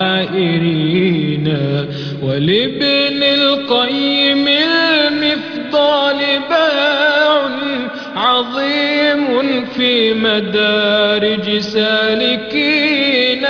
الحائرين ولابن القيم المفضال باع عظيم في مدارج سالكين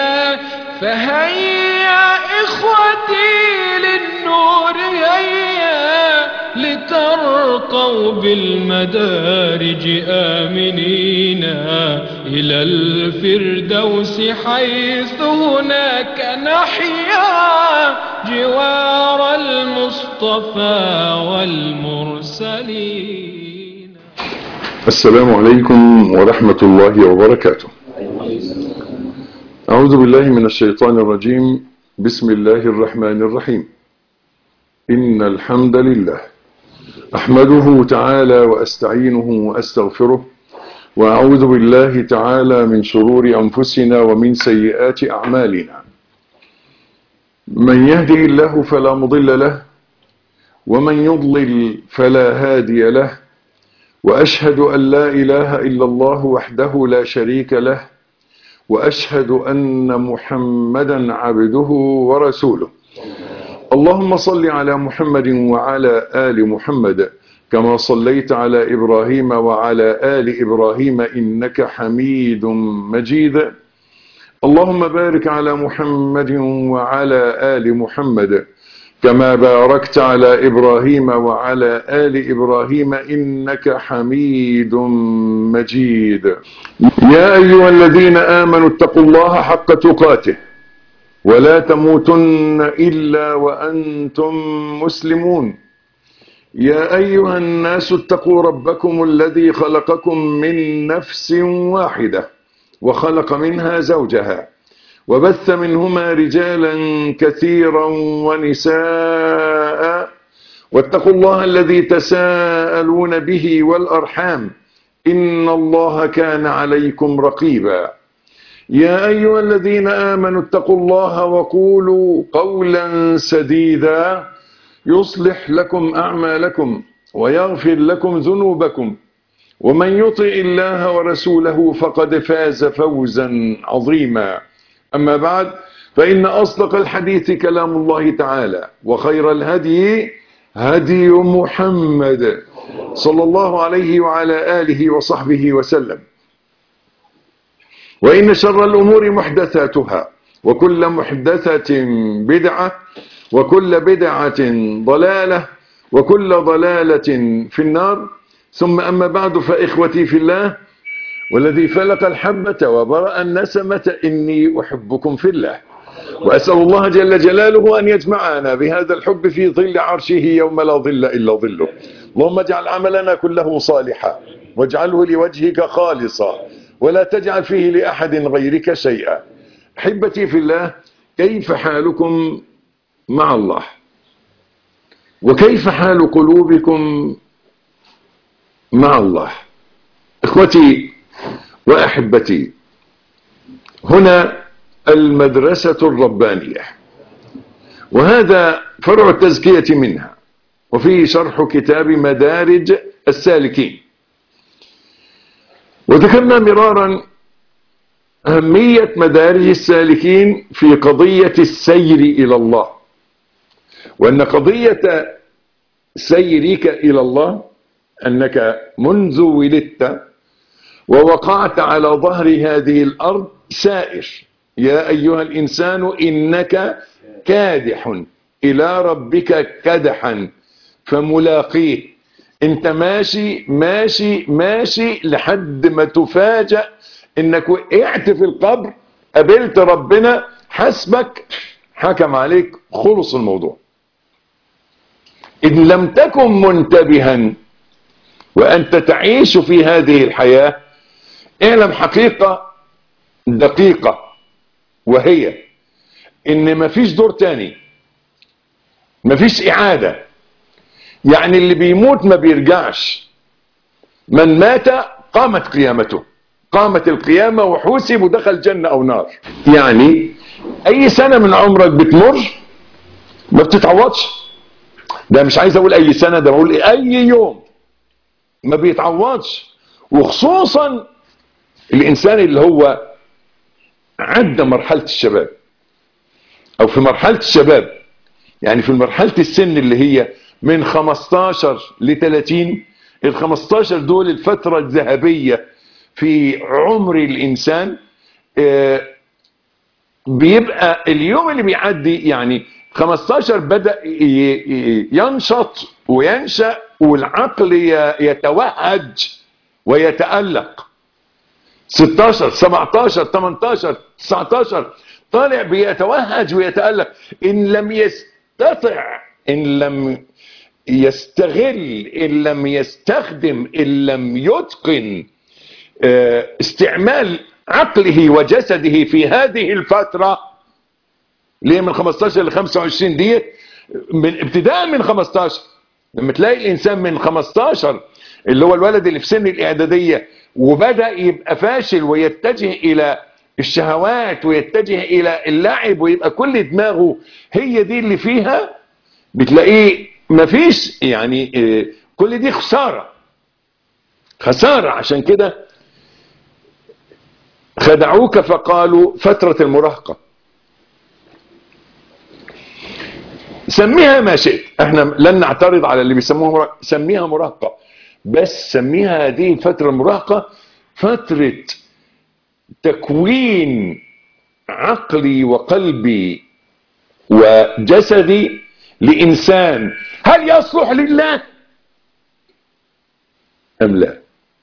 فهيا إخوتي للنور هيا لترقوا بالمدارج آمنين إلى الفردوس حيث هناك نحيا جوار المصطفى والمرسلين السلام عليكم ورحمة الله وبركاته أعوذ بالله من الشيطان الرجيم بسم الله الرحمن الرحيم إن الحمد لله أحمده تعالى وأستعينه وأستغفره وأعوذ بالله تعالى من شرور أنفسنا ومن سيئات أعمالنا من يهدي الله فلا مضل له ومن يضلل فلا هادي له وأشهد أن لا إله إلا الله وحده لا شريك له وأشهد أن محمدا عبده ورسوله اللهم صل على محمد وعلى آل محمد كما صليت على إبراهيم وعلى آل إبراهيم إنك حميد مجيد اللهم بارك على محمد وعلى آل محمد كما باركت على إبراهيم وعلى آل إبراهيم إنك حميد مجيد يا أيها الذين آمنوا اتقوا الله حق تقاته ولا تموتن إلا وأنتم مسلمون يا أيها الناس اتقوا ربكم الذي خلقكم من نفس واحدة وخلق منها زوجها وبث منهما رجالا كثيرا ونساء واتقوا الله الذي تساءلون به والأرحام إن الله كان عليكم رقيبا يا أيها الذين آمنوا اتقوا الله وقولوا قولا سديدا يصلح لكم أعمالكم ويغفر لكم ذنوبكم ومن يطع الله ورسوله فقد فاز فوزا عظيما أما بعد فإن أصدق الحديث كلام الله تعالى وخير الهدي هدي محمد صلى الله عليه وعلى آله وصحبه وسلم وإن شر الأمور محدثاتها وكل محدثة بدعة وكل بدعة ضلالة وكل ضلالة في النار ثم أما بعد فإخوتي في الله والذي فلق الحبة وبرأ النسمة إني أحبكم في الله وأسأل الله جل جلاله أن يجمعنا بهذا الحب في ظل عرشه يوم لا ظل إلا ظله اللهم اجعل عملنا كله صالحا واجعله لوجهك خالصا ولا تجعل فيه لأحد غيرك شيئا أحبتي في الله كيف حالكم مع الله وكيف حال قلوبكم مع الله اخوتي واحبتي هنا المدرسة الربانية وهذا فرع التزكية منها وفيه شرح كتاب مدارج السالكين وذكرنا مرارا أهمية مدارج السالكين في قضية السير إلى الله وأن قضية سيرك إلى الله أنك منذ ولدت ووقعت على ظهر هذه الأرض سائر يا أيها الإنسان إنك كادح إلى ربك كدحا فملاقيه انت ماشي ماشي ماشي لحد ما تفاجأ انك وقعت في القبر قابلت ربنا حسبك حكم عليك خلص الموضوع إن لم تكن منتبها وأنت تعيش في هذه الحياة اعلم حقيقة دقيقة وهي إن مفيش دور تاني مفيش إعادة يعني اللي بيموت ما بيرجعش من مات قامت قيامته قامت القيامة وحوسب ودخل جنة أو نار يعني أي سنة من عمرك بتمر ما بتتعوضش ده مش عايز أقول أي سنة ده بقول أي يوم ما بيتعوضش وخصوصا الإنسان اللي هو عدى مرحلة الشباب او في مرحلة الشباب يعني في مرحلة السن اللي هي من 15 ل 30 ال 15 دول الفترة الذهبية في عمر الانسان آه، بيبقى اليوم اللي بيعدي يعني 15 بدأ ي- ي- ينشط وينشأ والعقل ي- يتوهج ويتألق 16 17 18 19 طالع بيتوهج ويتألق إن لم يستطع إن لم يستغل إن لم يستخدم إن لم يتقن آه، استعمال عقله وجسده في هذه الفترة ليه من 15 ل 25 ديت من ابتداء من 15 لما تلاقي الانسان من 15 اللي هو الولد اللي في سن الاعداديه وبدا يبقى فاشل ويتجه الى الشهوات ويتجه الى اللعب ويبقى كل دماغه هي دي اللي فيها بتلاقيه مفيش يعني آه، كل دي خساره خساره عشان كده خدعوك فقالوا فتره المراهقه سميها ما شئت احنا لن نعترض على اللي بيسموها مراهقة سميها مراهقة بس سميها هذه الفترة المراهقة فترة تكوين عقلي وقلبي وجسدي لإنسان هل يصلح لله أم لا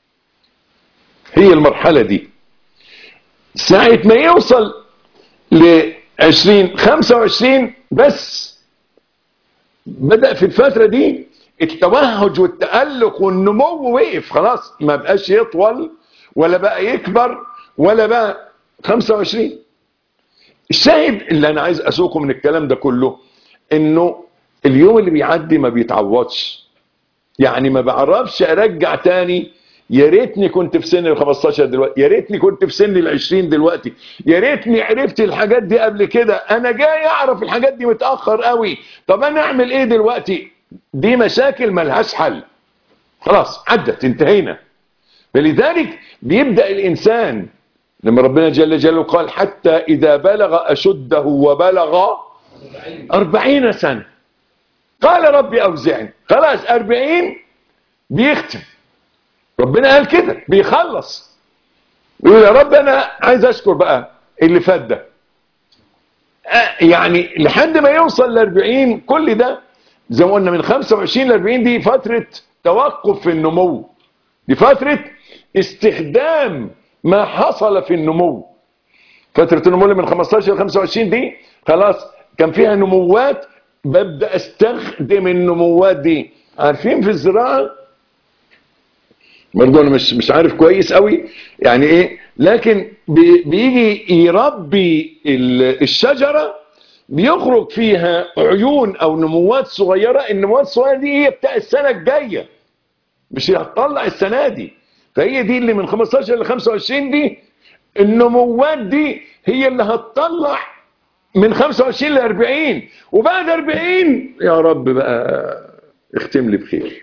هي المرحلة دي ساعة ما يوصل ل 20 25 بس بدأ في الفترة دي التوهج والتألق والنمو وقف خلاص ما بقاش يطول ولا بقى يكبر ولا بقى 25 الشاهد اللي انا عايز اسوقه من الكلام ده كله انه اليوم اللي بيعدي ما بيتعوضش يعني ما بعرفش ارجع تاني يا ريتني كنت في سن ال 15 دلوقتي يا ريتني كنت في سن ال 20 دلوقتي يا ريتني عرفت الحاجات دي قبل كده انا جاي اعرف الحاجات دي متاخر قوي طب انا اعمل ايه دلوقتي دي مشاكل ملهاش حل خلاص عدت انتهينا فلذلك بيبدا الانسان لما ربنا جل جلاله قال حتى اذا بلغ اشده وبلغ أربعين سنه قال ربي اوزعني خلاص أربعين بيختم ربنا قال كده بيخلص يقول يا رب انا عايز اشكر بقى اللي فات ده آه، يعني لحد ما يوصل ل 40 كل ده زي ما قلنا من 25 ل 40 دي فتره توقف في النمو دي فتره استخدام ما حصل في النمو فتره النمو اللي من 15 ل 25 دي خلاص كان فيها نموات ببدا استخدم النموات دي عارفين في الزراعه برضه انا مش مش عارف كويس قوي يعني ايه لكن بي- بيجي يربي ال- الشجره بيخرج فيها عيون او نموات صغيره النموات الصغيره دي هي بتاع السنه الجايه مش هتطلع السنه دي فهي دي اللي من 15 ل 25 دي النموات دي هي اللي هتطلع من 25 ل 40 وبعد 40 يا رب بقى اختم لي بخير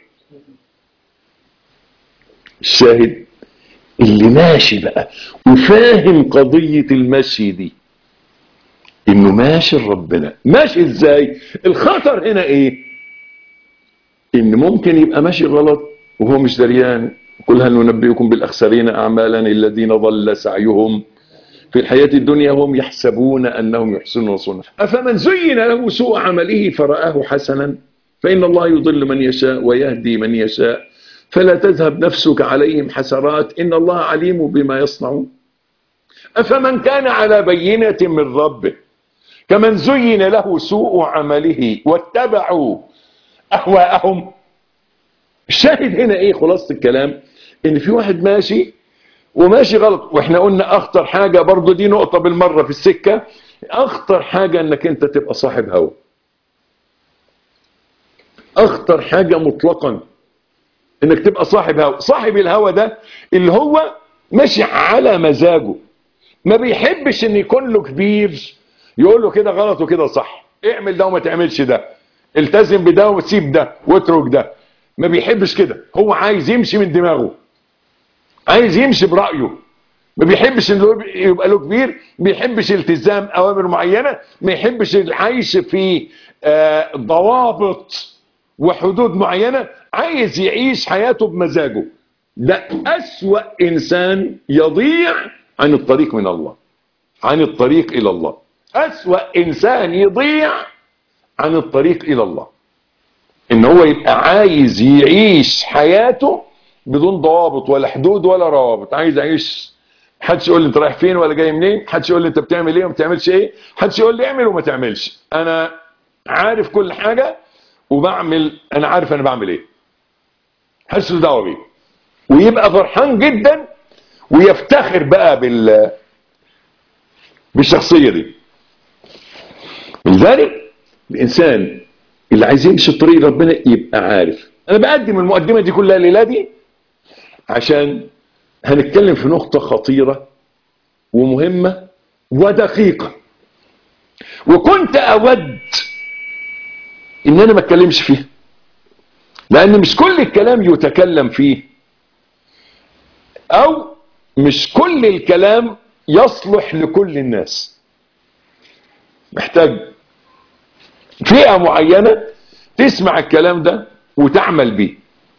الشاهد اللي ماشي بقى وفاهم قضية المشي دي انه ماشي لربنا ماشي ازاي الخطر هنا ايه ان ممكن يبقى ماشي غلط وهو مش دريان قل هل ننبئكم بالاخسرين اعمالا الذين ضل سعيهم في الحياة الدنيا هم يحسبون انهم يحسنون صنعا افمن زين له سوء عمله فرآه حسنا فإن الله يضل من يشاء ويهدي من يشاء فلا تذهب نفسك عليهم حسرات إن الله عليم بما يصنعون أفمن كان على بينة من ربه كمن زين له سوء عمله واتبعوا أهواءهم الشاهد هنا إيه خلاصة الكلام إن في واحد ماشي وماشي غلط واحنا قلنا أخطر حاجة برضو دي نقطة بالمرة في السكة أخطر حاجة إنك أنت تبقى صاحب هوى أخطر حاجة مطلقا انك تبقى صاحب هوى صاحب الهوى ده اللي هو ماشي على مزاجه ما بيحبش ان يكون له كبير يقول له كده غلط وكده صح اعمل ده وما تعملش ده التزم بده وسيب ده واترك ده ما بيحبش كده هو عايز يمشي من دماغه عايز يمشي برأيه ما بيحبش انه يبقى له كبير ما بيحبش التزام اوامر معينه ما يحبش العيش في آه، ضوابط وحدود معينه عايز يعيش حياته بمزاجه ده اسوا انسان يضيع عن الطريق من الله عن الطريق الى الله اسوا انسان يضيع عن الطريق الى الله ان هو يبقى عايز يعيش حياته بدون ضوابط ولا حدود ولا روابط عايز يعيش محدش يقول لي انت رايح فين ولا جاي منين محدش يقول لي انت بتعمل ايه وما بتعملش ايه محدش يقول لي اعمل وما تعملش انا عارف كل حاجه وبعمل انا عارف انا بعمل ايه محدش له دعوه بيه ويبقى فرحان جدا ويفتخر بقى بال بالشخصيه دي لذلك الانسان اللي عايز يمشي طريق ربنا يبقى عارف انا بقدم المقدمه دي كلها الليله دي عشان هنتكلم في نقطه خطيره ومهمه ودقيقه وكنت اود ان انا ما اتكلمش فيها لان مش كل الكلام يتكلم فيه او مش كل الكلام يصلح لكل الناس محتاج فئة معينة تسمع الكلام ده وتعمل بيه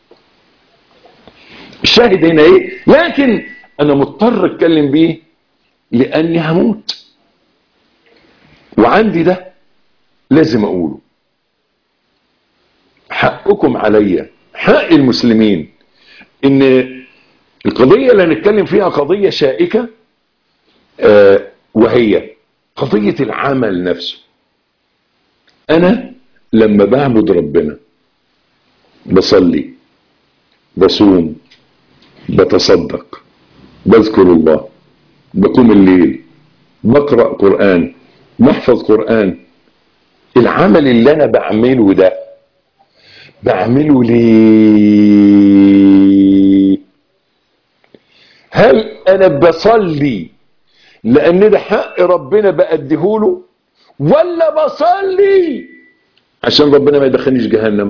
الشاهد هنا ايه لكن انا مضطر اتكلم بيه لاني هموت وعندي ده لازم اقوله حقكم عليا حق المسلمين ان القضية اللي هنتكلم فيها قضية شائكة آه وهي قضية العمل نفسه انا لما بعبد ربنا بصلي بصوم بتصدق بذكر الله بقوم الليل بقرأ قرآن بحفظ قرآن العمل اللي انا بعمله ده بعمله ليه هل انا بصلي لان ده حق ربنا بأديهوله ولا بصلي عشان ربنا ما يدخلنيش جهنم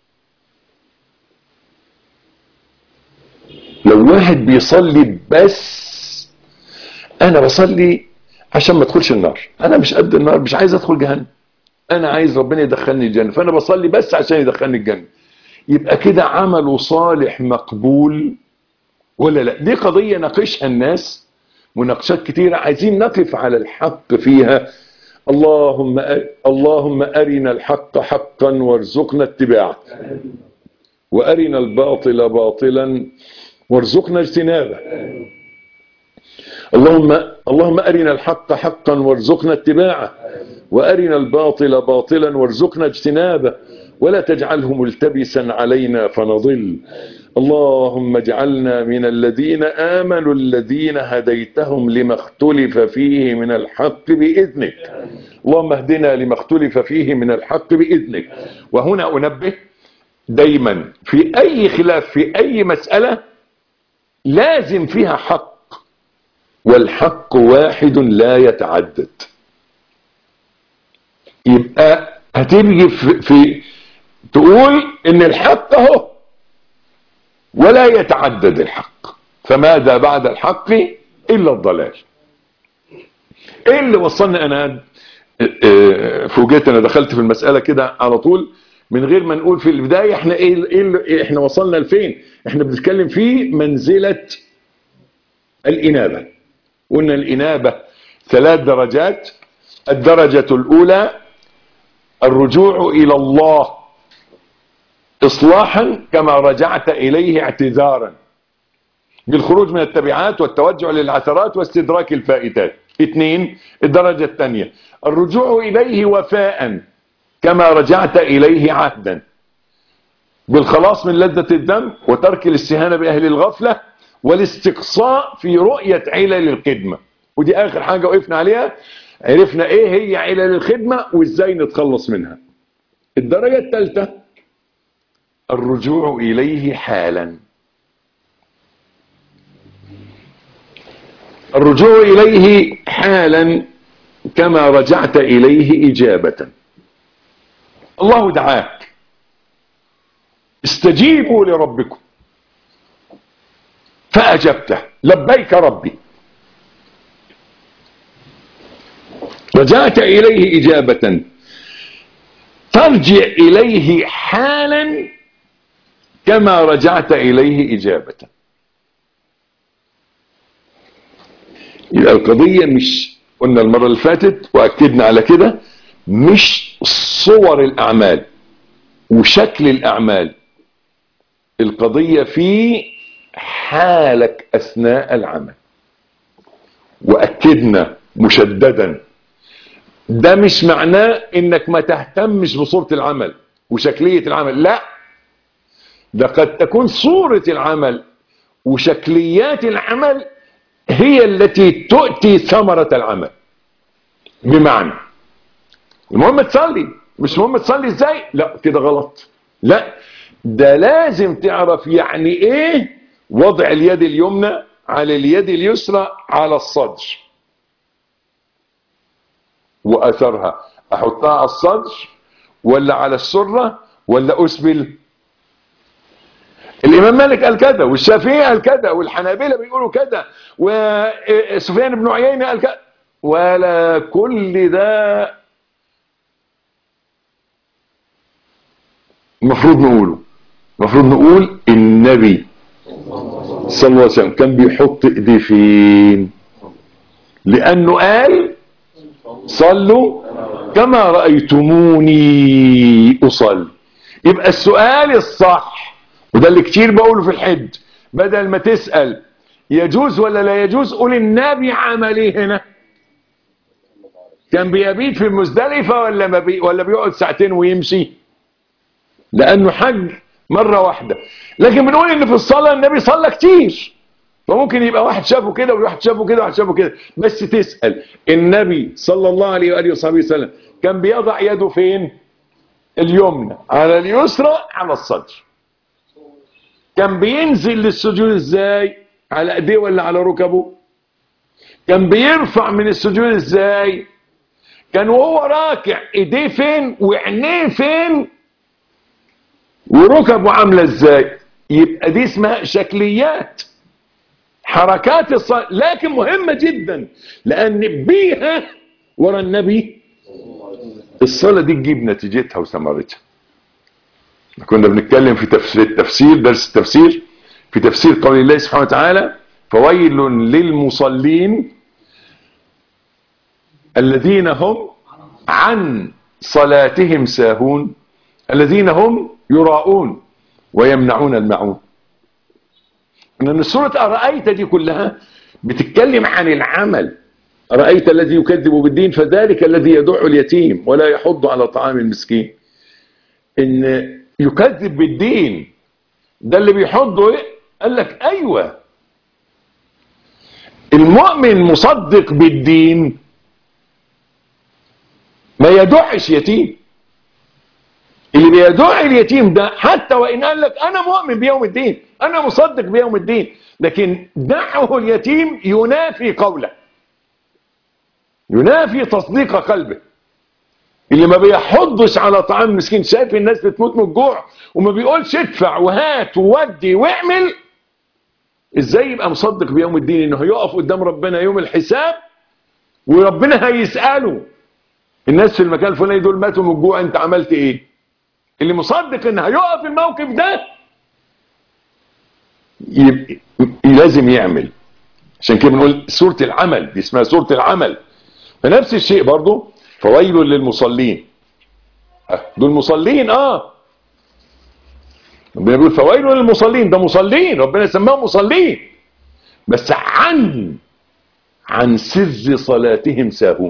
لو واحد بيصلي بس انا بصلي عشان ما ادخلش النار انا مش قد النار مش عايز ادخل جهنم انا عايز ربنا يدخلني الجنه فانا بصلي بس عشان يدخلني الجنه يبقى كده عمله صالح مقبول ولا لا دي قضيه ناقشها الناس مناقشات كتيره عايزين نقف على الحق فيها اللهم أ... اللهم أرنا الحق حقا وارزقنا اتباعه وأرنا الباطل باطلا وارزقنا اجتنابه اللهم اللهم أرنا الحق حقا وارزقنا اتباعه وأرنا الباطل باطلا وارزقنا اجتنابه ولا تجعله ملتبسا علينا فنضل اللهم اجعلنا من الذين آمنوا الذين هديتهم لما اختلف فيه من الحق بإذنك اللهم اهدنا لما اختلف فيه من الحق بإذنك وهنا أنبه دايما في أي خلاف في أي مسألة لازم فيها حق والحق واحد لا يتعدد يبقى هتيجي في, في تقول ان الحق اهو ولا يتعدد الحق فماذا بعد الحق الا الضلال ايه اللي وصلني انا فوجئت انا دخلت في المسألة كده على طول من غير ما نقول في البداية احنا ايه, إيه احنا وصلنا لفين احنا بنتكلم في منزلة الانابة قلنا الانابة ثلاث درجات الدرجة الاولى الرجوع الى الله اصلاحا كما رجعت اليه اعتذارا بالخروج من التبعات والتوجع للعثرات واستدراك الفائتات اثنين الدرجة الثانية الرجوع اليه وفاء كما رجعت اليه عهدا بالخلاص من لذة الدم وترك الاستهانة باهل الغفلة والاستقصاء في رؤية علل الخدمة ودي اخر حاجة وقفنا عليها عرفنا ايه هي علل الخدمة وازاي نتخلص منها الدرجة الثالثة الرجوع اليه حالا الرجوع اليه حالا كما رجعت اليه اجابة الله دعاك استجيبوا لربكم فاجبته لبيك ربي رجعت إليه إجابة ترجع إليه حالا كما رجعت إليه إجابة يبقى القضية مش قلنا المرة اللي فاتت وأكدنا على كده مش صور الأعمال وشكل الأعمال القضية في حالك أثناء العمل وأكدنا مشددا ده مش معناه انك ما تهتمش بصورة العمل وشكلية العمل لا ده قد تكون صورة العمل وشكليات العمل هي التي تؤتي ثمرة العمل بمعنى المهم تصلي مش مهم تصلي ازاي لا كده غلط لا ده لازم تعرف يعني ايه وضع اليد اليمنى على اليد اليسرى على الصدر واثرها احطها على الصدر ولا على السره ولا اسبل الامام مالك قال كذا والشافعي قال كذا والحنابلة بيقولوا كذا وسفيان بن عيينة قال كذا ولا كل ده المفروض نقوله المفروض نقول النبي صلى الله عليه وسلم كان بيحط ايديه فين لانه قال صلوا كما رأيتموني أصلي يبقى السؤال الصح وده اللي كتير بقوله في الحج بدل ما تسأل يجوز ولا لا يجوز قول النبي عمل ايه هنا كان بيبيت في المزدلفة ولا ما بي ولا بيقعد ساعتين ويمشي لانه حج مرة واحدة لكن بنقول ان في الصلاة النبي صلى كتير فممكن يبقى واحد شافه كده وواحد شافه كده وواحد شافه كده بس تسأل النبي صلى الله عليه وآله وصحبه وسلم كان بيضع يده فين اليمنى على اليسرى على الصدر كان بينزل للسجود ازاي على ايديه ولا على ركبه كان بيرفع من السجود ازاي كان وهو راكع ايديه فين وعينيه فين وركبه عامله ازاي يبقى دي اسمها شكليات حركات الصلاة لكن مهمة جدا لأن بيها ورا النبي الصلاة دي تجيب نتيجتها وثمرتها كنا بنتكلم في تفسير التفسير درس التفسير في تفسير قول الله سبحانه وتعالى فويل للمصلين الذين هم عن صلاتهم ساهون الذين هم يراءون ويمنعون المعون ان سورة أرأيت دي كلها بتتكلم عن العمل أرأيت الذي يكذب بالدين فذلك الذي يدع اليتيم ولا يحض على طعام المسكين ان يكذب بالدين ده اللي بيحضه ايه قال لك ايوه المؤمن مصدق بالدين ما يدعش يتيم اللي بيدع اليتيم ده حتى وان قال لك انا مؤمن بيوم الدين انا مصدق بيوم الدين لكن دعه اليتيم ينافي قوله ينافي تصديق قلبه اللي ما بيحضش على طعام مسكين شايف الناس بتموت من الجوع وما بيقولش ادفع وهات وودي واعمل ازاي يبقى مصدق بيوم الدين انه هيقف قدام ربنا يوم الحساب وربنا هيسأله الناس في المكان الفلاني دول ماتوا من الجوع انت عملت ايه اللي مصدق ان هيقف الموقف ده يبقى لازم يعمل عشان كده بنقول سورة العمل دي اسمها سورة العمل فنفس الشيء برضو فويل للمصلين دول مصلين اه ربنا بيقول فويل للمصلين ده مصلين ربنا سماهم مصلين بس عن عن سر صلاتهم ساهون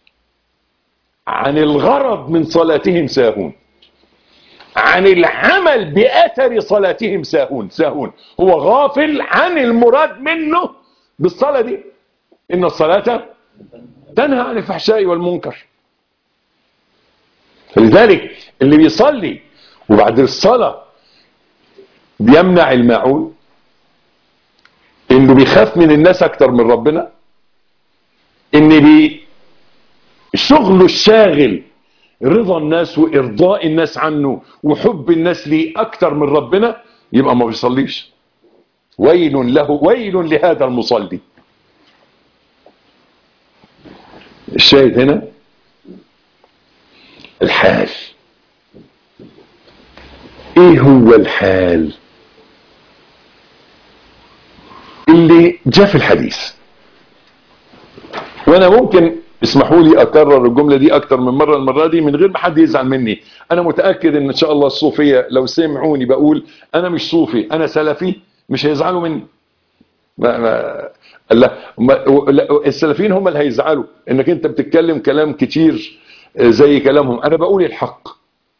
عن الغرض من صلاتهم ساهون عن العمل بأثر صلاتهم ساهون ساهون هو غافل عن المراد منه بالصلاة دي إن الصلاة تنهى عن الفحشاء والمنكر فلذلك اللي بيصلي وبعد الصلاة بيمنع الماعون انه بيخاف من الناس اكتر من ربنا ان بي شغله الشاغل رضا الناس وارضاء الناس عنه وحب الناس ليه اكتر من ربنا يبقى ما بيصليش ويل له ويل لهذا المصلي الشاهد هنا الحال ايه هو الحال اللي جاء في الحديث وانا ممكن اسمحوا لي اكرر الجمله دي اكتر من مره المره دي من غير ما حد يزعل مني انا متاكد ان ان شاء الله الصوفيه لو سمعوني بقول انا مش صوفي انا سلفي مش هيزعلوا مني ما ما لا ما لا، السلفيين هم اللي هيزعلوا انك انت بتتكلم كلام كتير زي كلامهم انا بقول الحق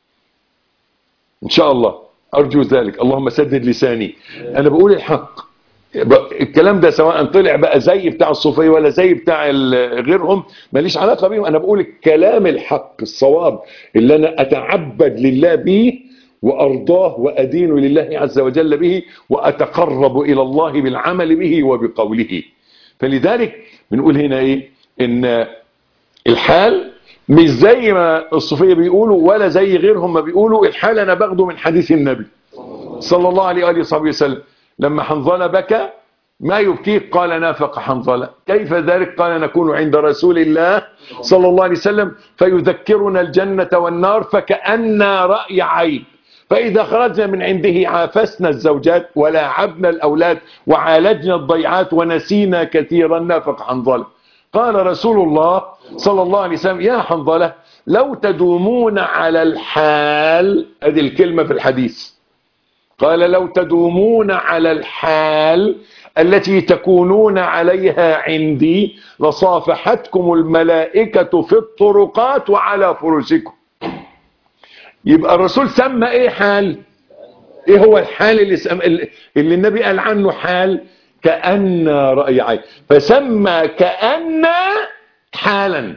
ان شاء الله ارجو ذلك اللهم سدد لساني انا بقول الحق ب- الكلام ده سواء طلع بقى زي بتاع الصوفيه ولا زي بتاع ال- غيرهم ماليش علاقه بيهم انا بقول الكلام الحق الصواب اللي انا اتعبد لله به وارضاه وادين لله عز وجل به واتقرب الى الله بالعمل به وبقوله فلذلك بنقول هنا ايه ان الحال مش زي ما الصوفيه بيقولوا ولا زي غيرهم ما بيقولوا الحال انا باخده من حديث النبي صلى الله عليه واله وصحبه وسلم لما حنظله بكى ما يبكيك قال نافق حنظله كيف ذلك قال نكون عند رسول الله صلى الله عليه وسلم فيذكرنا الجنة والنار فكأن رأي عين فإذا خرجنا من عنده عافسنا الزوجات ولاعبنا الأولاد وعالجنا الضيعات ونسينا كثيرا نافق حنظله قال رسول الله صلى الله عليه وسلم يا حنظلة لو تدومون على الحال هذه الكلمة في الحديث قال لو تدومون على الحال التي تكونون عليها عندي لصافحتكم الملائكة في الطرقات وعلى فرشكم يبقى الرسول سمى ايه حال ايه هو الحال اللي, سم... اللي النبي قال عنه حال كأن رأي عين فسمى كأن حالا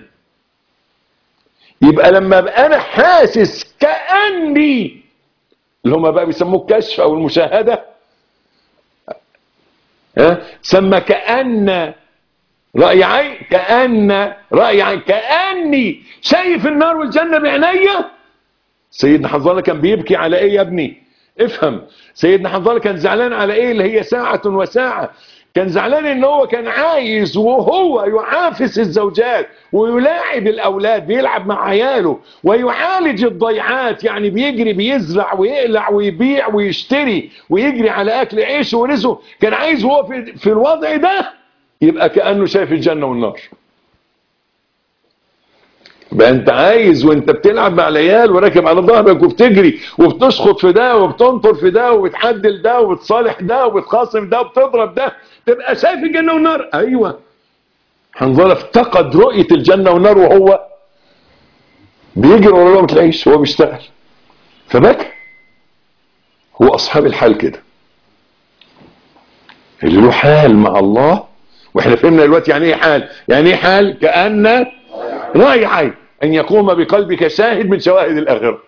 يبقى لما ابقى انا حاسس كأني اللي هم بقى بيسموه الكشف او المشاهدة ها سمى كأن رأي عين كأن رأي عين كأني شايف النار والجنة بعينيا سيدنا حنظله كان بيبكي على ايه يا ابني افهم سيدنا حنظله كان زعلان على ايه اللي هي ساعة وساعة كان زعلان ان هو كان عايز وهو يعافس الزوجات ويلاعب الاولاد بيلعب مع عياله ويعالج الضيعات يعني بيجري بيزرع ويقلع ويبيع ويشتري ويجري على اكل عيشه ورزقه كان عايز وهو في, في الوضع ده يبقى كانه شايف الجنه والنار بقى انت عايز وانت بتلعب مع العيال وراكب على ظهرك وبتجري وبتشخط في ده وبتنطر في ده وبتحدل ده وبتصالح ده وبتخاصم ده وبتضرب ده تبقى شايف الجنة والنار ايوه حنظله افتقد رؤية الجنة والنار وهو بيجري ورا لقمة العيش وهو بيشتغل فبكى هو اصحاب الحال كده اللي له حال مع الله واحنا فهمنا دلوقتي يعني ايه حال يعني ايه حال كأن رأي عين أن يقوم بقلبك شاهد من شواهد الآخرة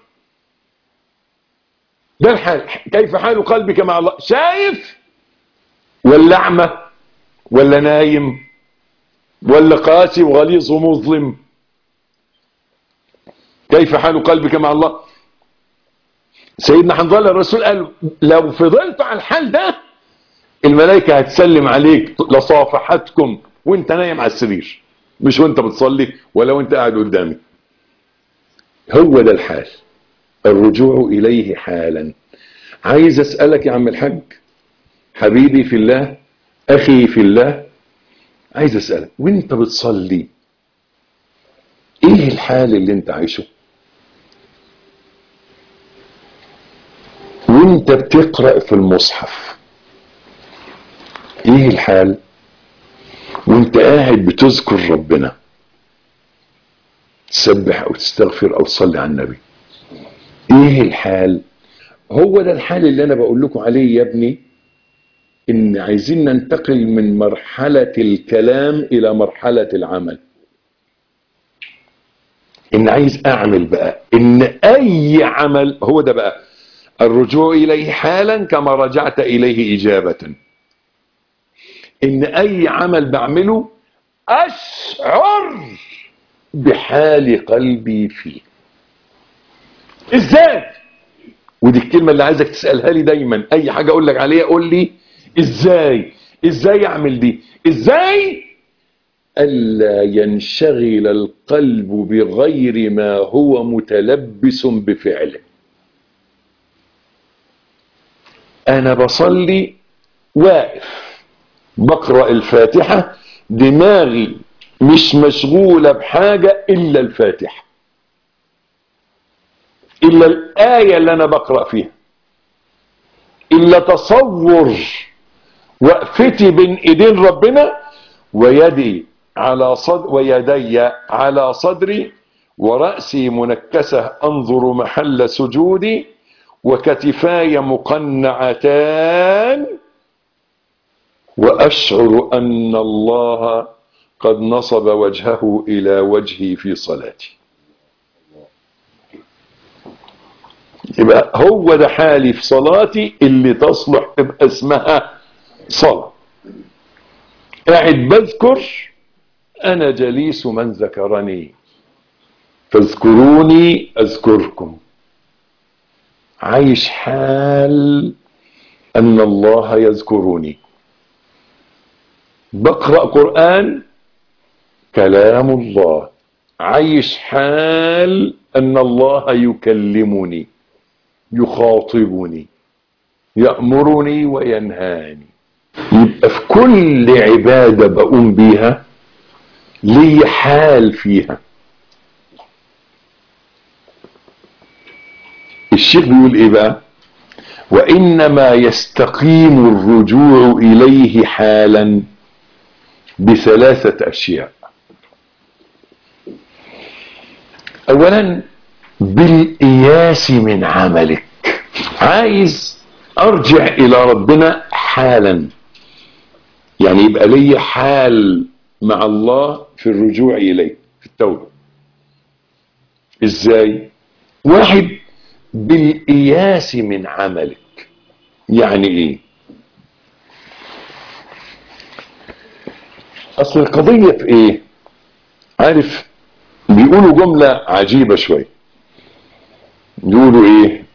ده الحال كيف حال قلبك مع الله شايف ولا أعمى ولا نايم ولا قاسي وغليظ ومظلم كيف حال قلبك مع الله سيدنا حنظله الرسول قال لو فضلت على الحال ده الملائكة هتسلم عليك لصافحتكم وانت نايم على السرير مش وانت بتصلي ولا وانت قاعد قدامي هو ده الحال الرجوع إليه حالا عايز أسألك يا عم الحاج حبيبي في الله أخي في الله عايز أسألك وانت بتصلي ايه الحال اللي انت عايشه وانت بتقرأ في المصحف ايه الحال وانت قاعد بتذكر ربنا تسبح او تستغفر او تصلي على النبي ايه الحال هو ده الحال اللي انا بقول لكم عليه يا ابني ان عايزين ننتقل من مرحلة الكلام الى مرحلة العمل ان عايز اعمل بقى ان اي عمل هو ده بقى الرجوع اليه حالا كما رجعت اليه اجابة ان اي عمل بعمله اشعر بحال قلبي فيه ازاي ودي الكلمة اللي عايزك تسألها لي دايما اي حاجة اقول لك عليها قول لي ازاي ازاي اعمل دي ازاي ألا ينشغل القلب بغير ما هو متلبس بفعله أنا بصلي واقف بقرأ الفاتحة دماغي مش مشغولة بحاجة إلا الفاتحة إلا الآية اللي أنا بقرأ فيها إلا تصور وقفتي بين إيدين ربنا ويدي على صد ويدي على صدري ورأسي منكسة أنظر محل سجودي وكتفاي مقنعتان وأشعر أن الله قد نصب وجهه إلى وجهي في صلاتي يبقى هو ده حالي في صلاتي اللي تصلح تبقى اسمها صلاة قاعد بذكر أنا جليس من ذكرني فاذكروني أذكركم عايش حال أن الله يذكرني بقرأ قرآن كلام الله عايش حال أن الله يكلمني يخاطبني يأمرني وينهاني يبقى في كل عبادة بقوم بيها لي حال فيها الشيخ بيقول ايه بقى وانما يستقيم الرجوع اليه حالا بثلاثة اشياء اولا بالاياس من عملك عايز ارجع الى ربنا حالا يعني يبقى لي حال مع الله في الرجوع اليه في التوبه ازاي واحد بالاياس من عملك يعني ايه اصل القضيه في ايه عارف بيقولوا جمله عجيبه شويه يقولوا ايه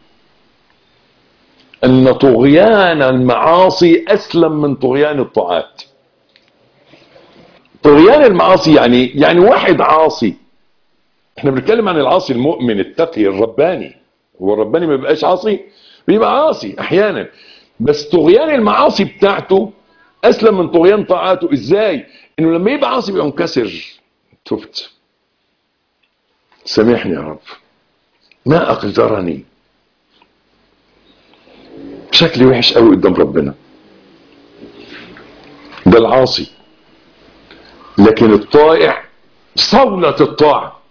ان طغيان المعاصي اسلم من طغيان الطاعات طغيان المعاصي يعني يعني واحد عاصي احنا بنتكلم عن العاصي المؤمن التقي الرباني هو الرباني ما بيبقاش عاصي بيبقى عاصي احيانا بس طغيان المعاصي بتاعته اسلم من طغيان طاعاته ازاي انه لما يبقى عاصي بيبقى منكسر تبت سامحني يا رب ما اقدرني شكلي وحش قوي قدام ربنا ده العاصي لكن الطائع صولة الطاعة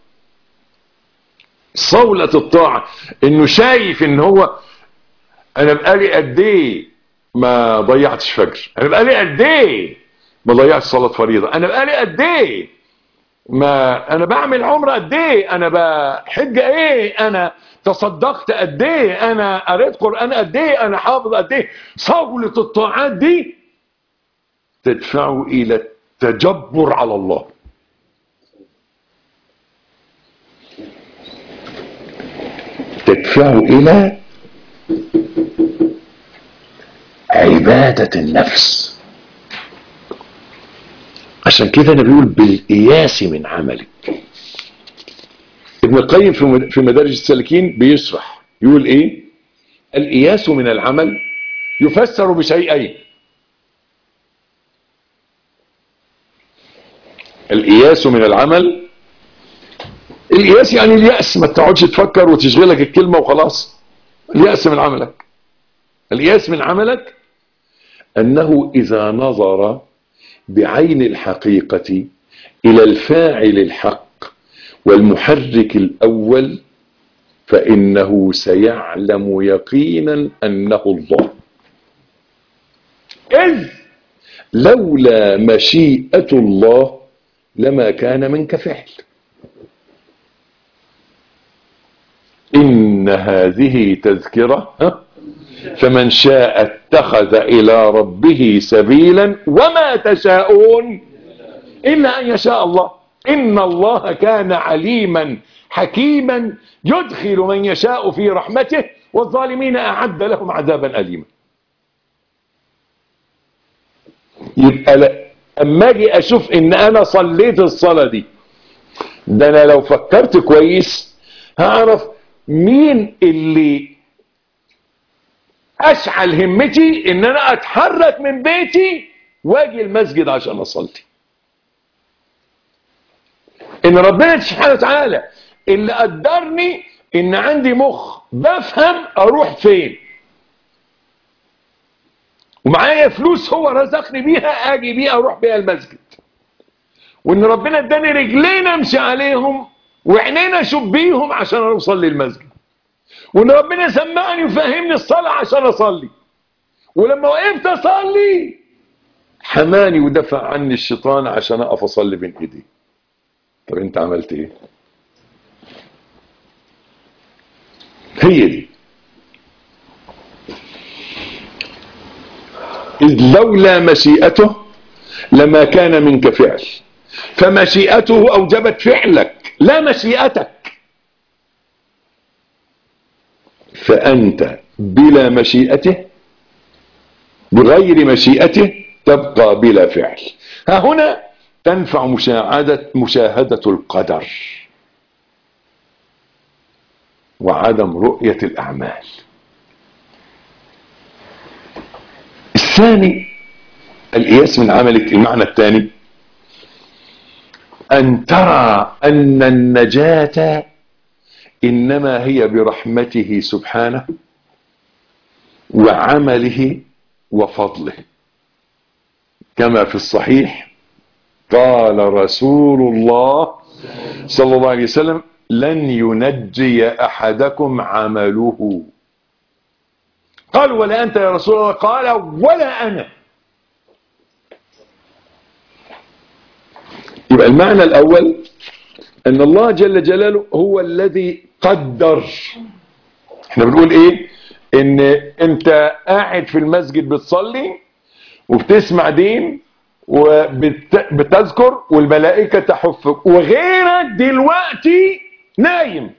صولة الطاعة انه شايف ان هو انا بقالي قد ايه ما ضيعتش فجر انا بقالي قد ايه ما ضيعتش صلاة فريضة انا بقالي قد ايه ما انا بعمل عمره قد ايه انا بحج ايه انا تصدقت قد ايه انا قريت قران قد ايه انا حافظ قد ايه صولة الطاعات دي تدفعه الى التجبر على الله تدفعه الى عبادة النفس عشان كده انا بيقول بالاياس من عملك ابن القيم في في مدارج السالكين بيشرح يقول ايه الاياس من العمل يفسر بشيئين الاياس من العمل الياس يعني اليأس ما تقعدش تفكر وتشغلك الكلمة وخلاص اليأس من عملك اليأس من عملك انه اذا نظر بعين الحقيقة الى الفاعل الحق والمحرك الاول فانه سيعلم يقينا انه الله اذ لولا مشيئة الله لما كان منك فعل إن هذه تذكرة ها؟ فمن شاء اتخذ إلى ربه سبيلا وما تشاءون إلا أن يشاء الله إن الله كان عليما حكيما يدخل من يشاء في رحمته والظالمين أعد لهم عذابا أليما يبقى لا اما اجي اشوف ان انا صليت الصلاة دي ده انا لو فكرت كويس هعرف مين اللي اشعل همتي ان انا اتحرك من بيتي واجي المسجد عشان اصلي ان ربنا سبحانه وتعالى اللي قدرني ان عندي مخ بفهم اروح فين ومعايا فلوس هو رزقني بيها اجي بيها اروح بيها المسجد وان ربنا اداني رجلين امشي عليهم وعينين اشوف بيهم عشان اوصل للمسجد وان ربنا سمعني وفهمني الصلاة عشان اصلي ولما وقفت اصلي حماني ودفع عني الشيطان عشان اقف اصلي بين ايديه طب انت عملت ايه هي دي إذ لولا مشيئته لما كان منك فعل فمشيئته أوجبت فعلك لا مشيئتك فأنت بلا مشيئته بغير مشيئته تبقى بلا فعل ها هنا تنفع مشاهدة, مشاهدة القدر وعدم رؤية الأعمال الثاني القياس من عملك المعنى الثاني أن ترى أن النجاة إنما هي برحمته سبحانه وعمله وفضله كما في الصحيح قال رسول الله صلى الله عليه وسلم لن ينجي أحدكم عمله قال ولا أنت يا رسول الله قال ولا أنا يبقى المعنى الأول أن الله جل جلاله هو الذي قدر احنا بنقول ايه ان انت قاعد في المسجد بتصلي وبتسمع دين وبتذكر والملائكة تحفك وغيرك دلوقتي نايم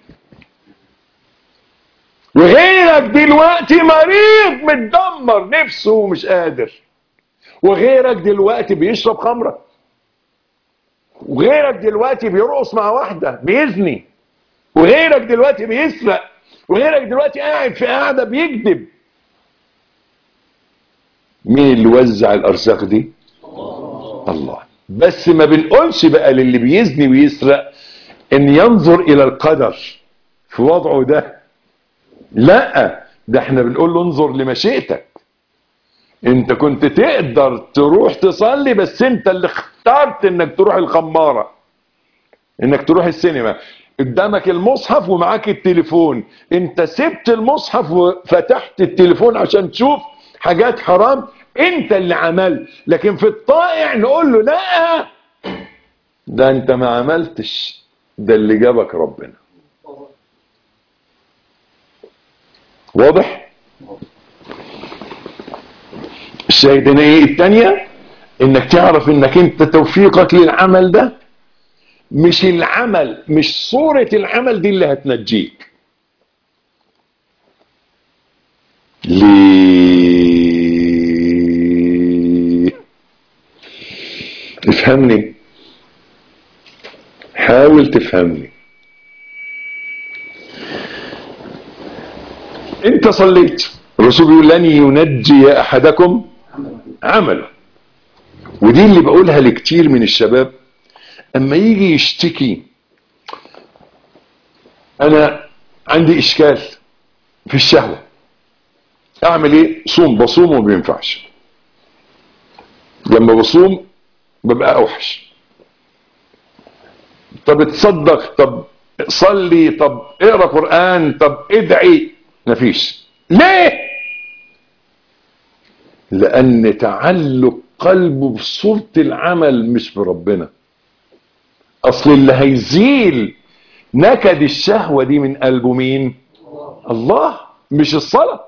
وغيرك دلوقتي مريض متدمر نفسه ومش قادر وغيرك دلوقتي بيشرب خمرة وغيرك دلوقتي بيرقص مع واحدة بيزني وغيرك دلوقتي بيسرق وغيرك دلوقتي قاعد في قاعدة بيكذب مين اللي وزع الأرزاق دي الله بس ما بنقولش بقى للي بيزني ويسرق ان ينظر الى القدر في وضعه ده لا ده احنا بنقول له انظر لمشيئتك انت كنت تقدر تروح تصلي بس انت اللي اخترت انك تروح الخمارة انك تروح السينما قدامك المصحف ومعاك التليفون انت سبت المصحف وفتحت التليفون عشان تشوف حاجات حرام انت اللي عملت لكن في الطائع نقول له لا ده انت ما عملتش ده اللي جابك ربنا واضح الشاهدين ايه التانية انك تعرف انك انت توفيقك للعمل ده مش العمل مش صورة العمل دي اللي هتنجيك ليه افهمني حاول تفهمني انت صليت الرسول بيقول لن ينجي احدكم عمله ودي اللي بقولها لكتير من الشباب اما يجي يشتكي انا عندي اشكال في الشهوة اعمل ايه صوم بصوم وما بينفعش لما بصوم ببقى اوحش طب تصدق طب صلي طب اقرا قرآن طب ادعي مفيش ليه لان تعلق قلبه بصورة العمل مش بربنا اصل اللي هيزيل نكد الشهوة دي من قلبه مين الله مش الصلاة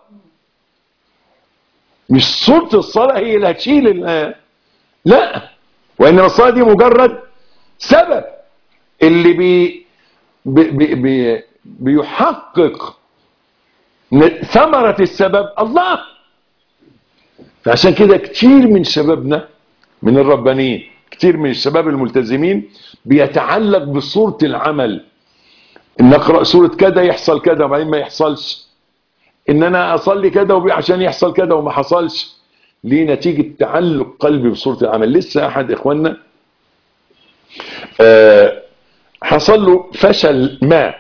مش صورة الصلاة هي اللي هتشيل ال- لا وانما الصلاة دي مجرد سبب اللي بي بي بي بي بيحقق ن- ثمرة السبب الله فعشان كده كتير من شبابنا من الربانيين كتير من الشباب الملتزمين بيتعلق بصورة العمل ان اقرأ سورة كذا يحصل كذا وبعدين ما يحصلش ان انا اصلي كذا وبي- عشان يحصل كذا وما حصلش ليه نتيجة تعلق قلبي بصورة العمل لسه احد اخواننا آه حصل له فشل ما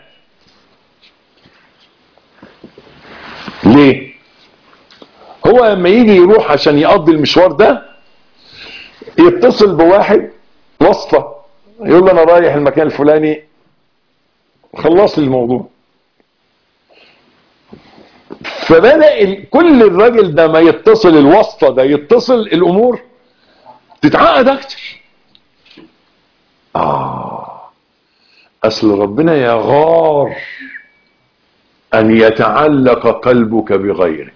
ليه هو لما يجي يروح عشان يقضي المشوار ده يتصل بواحد واسطة يقول له انا رايح المكان الفلاني خلص لي الموضوع فبدأ ال- كل الراجل ده ما يتصل الواسطة ده يتصل الامور تتعقد اكتر اه اصل ربنا يغار ان يتعلق قلبك بغيره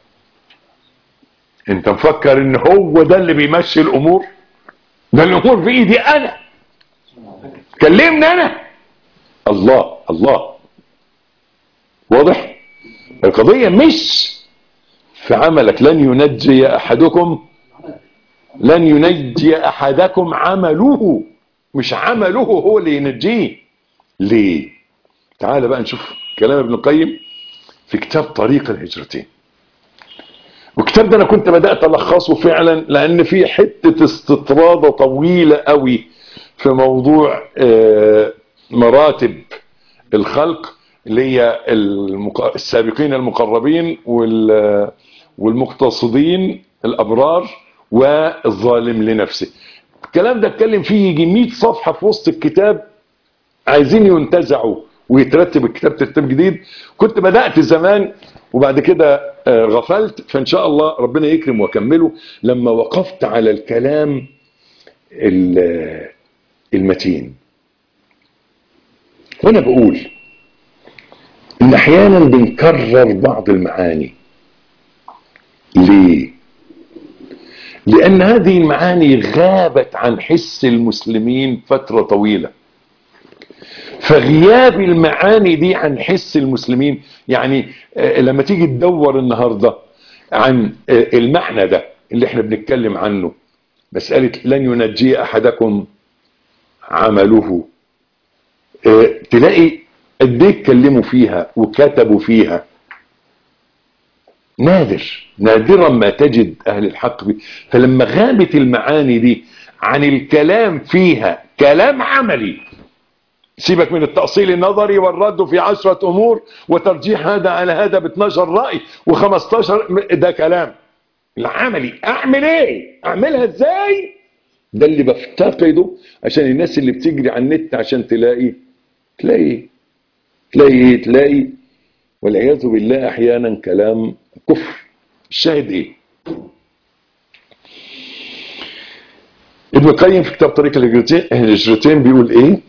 انت مفكر ان هو ده اللي بيمشي الامور ده الامور في ايدي انا كلمني انا الله الله واضح القضية مش في عملك لن ينجي احدكم لن ينجي احدكم عمله مش عمله هو اللي ينجيه ليه تعال بقى نشوف كلام ابن القيم في كتاب طريق الهجرتين والكتاب ده انا كنت بدات الخصه فعلا لان في حته استطراده طويله قوي في موضوع آه، مراتب الخلق اللي هي المق- السابقين المقربين وال- والمقتصدين الابرار والظالم لنفسه الكلام ده اتكلم فيه يجي 100 صفحه في وسط الكتاب عايزين ينتزعوا ويترتب الكتاب ترتيب جديد كنت بدأت زمان وبعد كده آه، غفلت فإن شاء الله ربنا يكرم وأكمله لما وقفت على الكلام ال- المتين وأنا بقول إن أحيانا بنكرر بعض المعاني ليه؟ لأن هذه المعاني غابت عن حس المسلمين فترة طويلة فغياب المعاني دي عن حس المسلمين يعني آه، لما تيجي تدور النهاردة عن آه، المعنى ده اللي احنا بنتكلم عنه مسألة لن ينجي أحدكم عمله آه، تلاقي قد ايه اتكلموا فيها وكتبوا فيها نادر نادرا ما تجد أهل الحق بي. فلما غابت المعاني دي عن الكلام فيها كلام عملي سيبك من التأصيل النظري والرد في عشرة أمور وترجيح هذا على هذا ب 12 رأي و15 ده كلام العملي أعمل إيه؟ أعملها إزاي؟ ده اللي بفتقده عشان الناس اللي بتجري على النت عشان تلاقي تلاقي تلاقي إيه؟ تلاقي والعياذ بالله أحيانا كلام كفر الشاهد إيه؟ ابن القيم في كتاب طريق الهجرتين الهجرتين بيقول إيه؟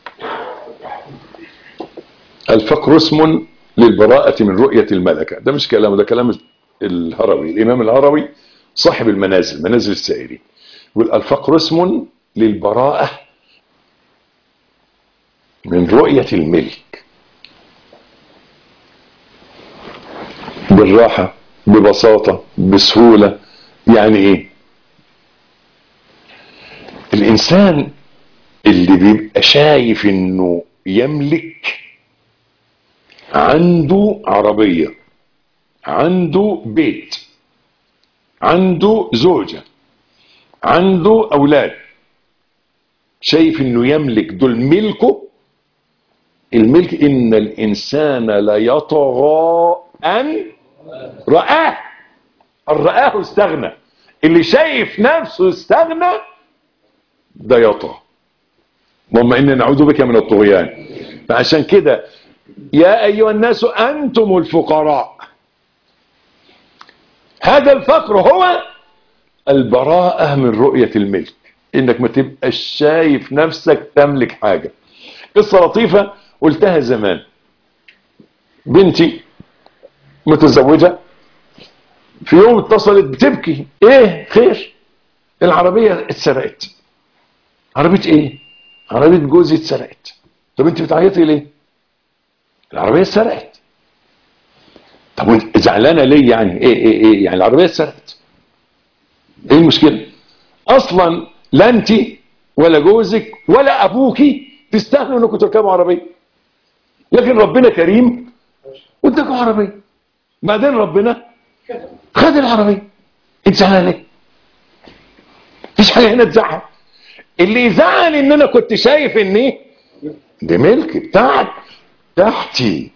الفقر اسم للبراءة من رؤية الملكة ده مش كلامه ده كلام الهروي الإمام الهروي صاحب المنازل منازل السائرين يقول الفقر اسم للبراءة من رؤية الملك بالراحة ببساطة بسهولة يعني ايه الانسان اللي بيبقى شايف انه يملك عنده عربية عنده بيت عنده زوجة عنده أولاد شايف انه يملك دول ملكه الملك ان الانسان لا يطغى ان رآه ان رآه استغنى اللي شايف نفسه استغنى ده يطغى اللهم إنا نعوذ بك من الطغيان فعشان كده يا أيها الناس أنتم الفقراء هذا الفقر هو البراءة من رؤية الملك انك ما تبقاش شايف نفسك تملك حاجة قصة لطيفة قلتها زمان بنتي متزوجة في يوم اتصلت بتبكي ايه خير العربية اتسرقت عربية ايه عربية جوزي اتسرقت طب انت بتعيطي ليه العربية اتسرقت طب وانت زعلانة ليه يعني ايه ايه ايه يعني العربية اتسرقت ايه المشكلة اصلا لا انت ولا جوزك ولا ابوك تستاهلوا انكم تركبوا عربيه لكن ربنا كريم واداكم عربيه بعدين ربنا خد العربيه انت زعلان ليه؟ مفيش حاجه هنا تزعل اللي يزعل ان انا كنت شايف ان ايه دي ملك بتاعك تحتي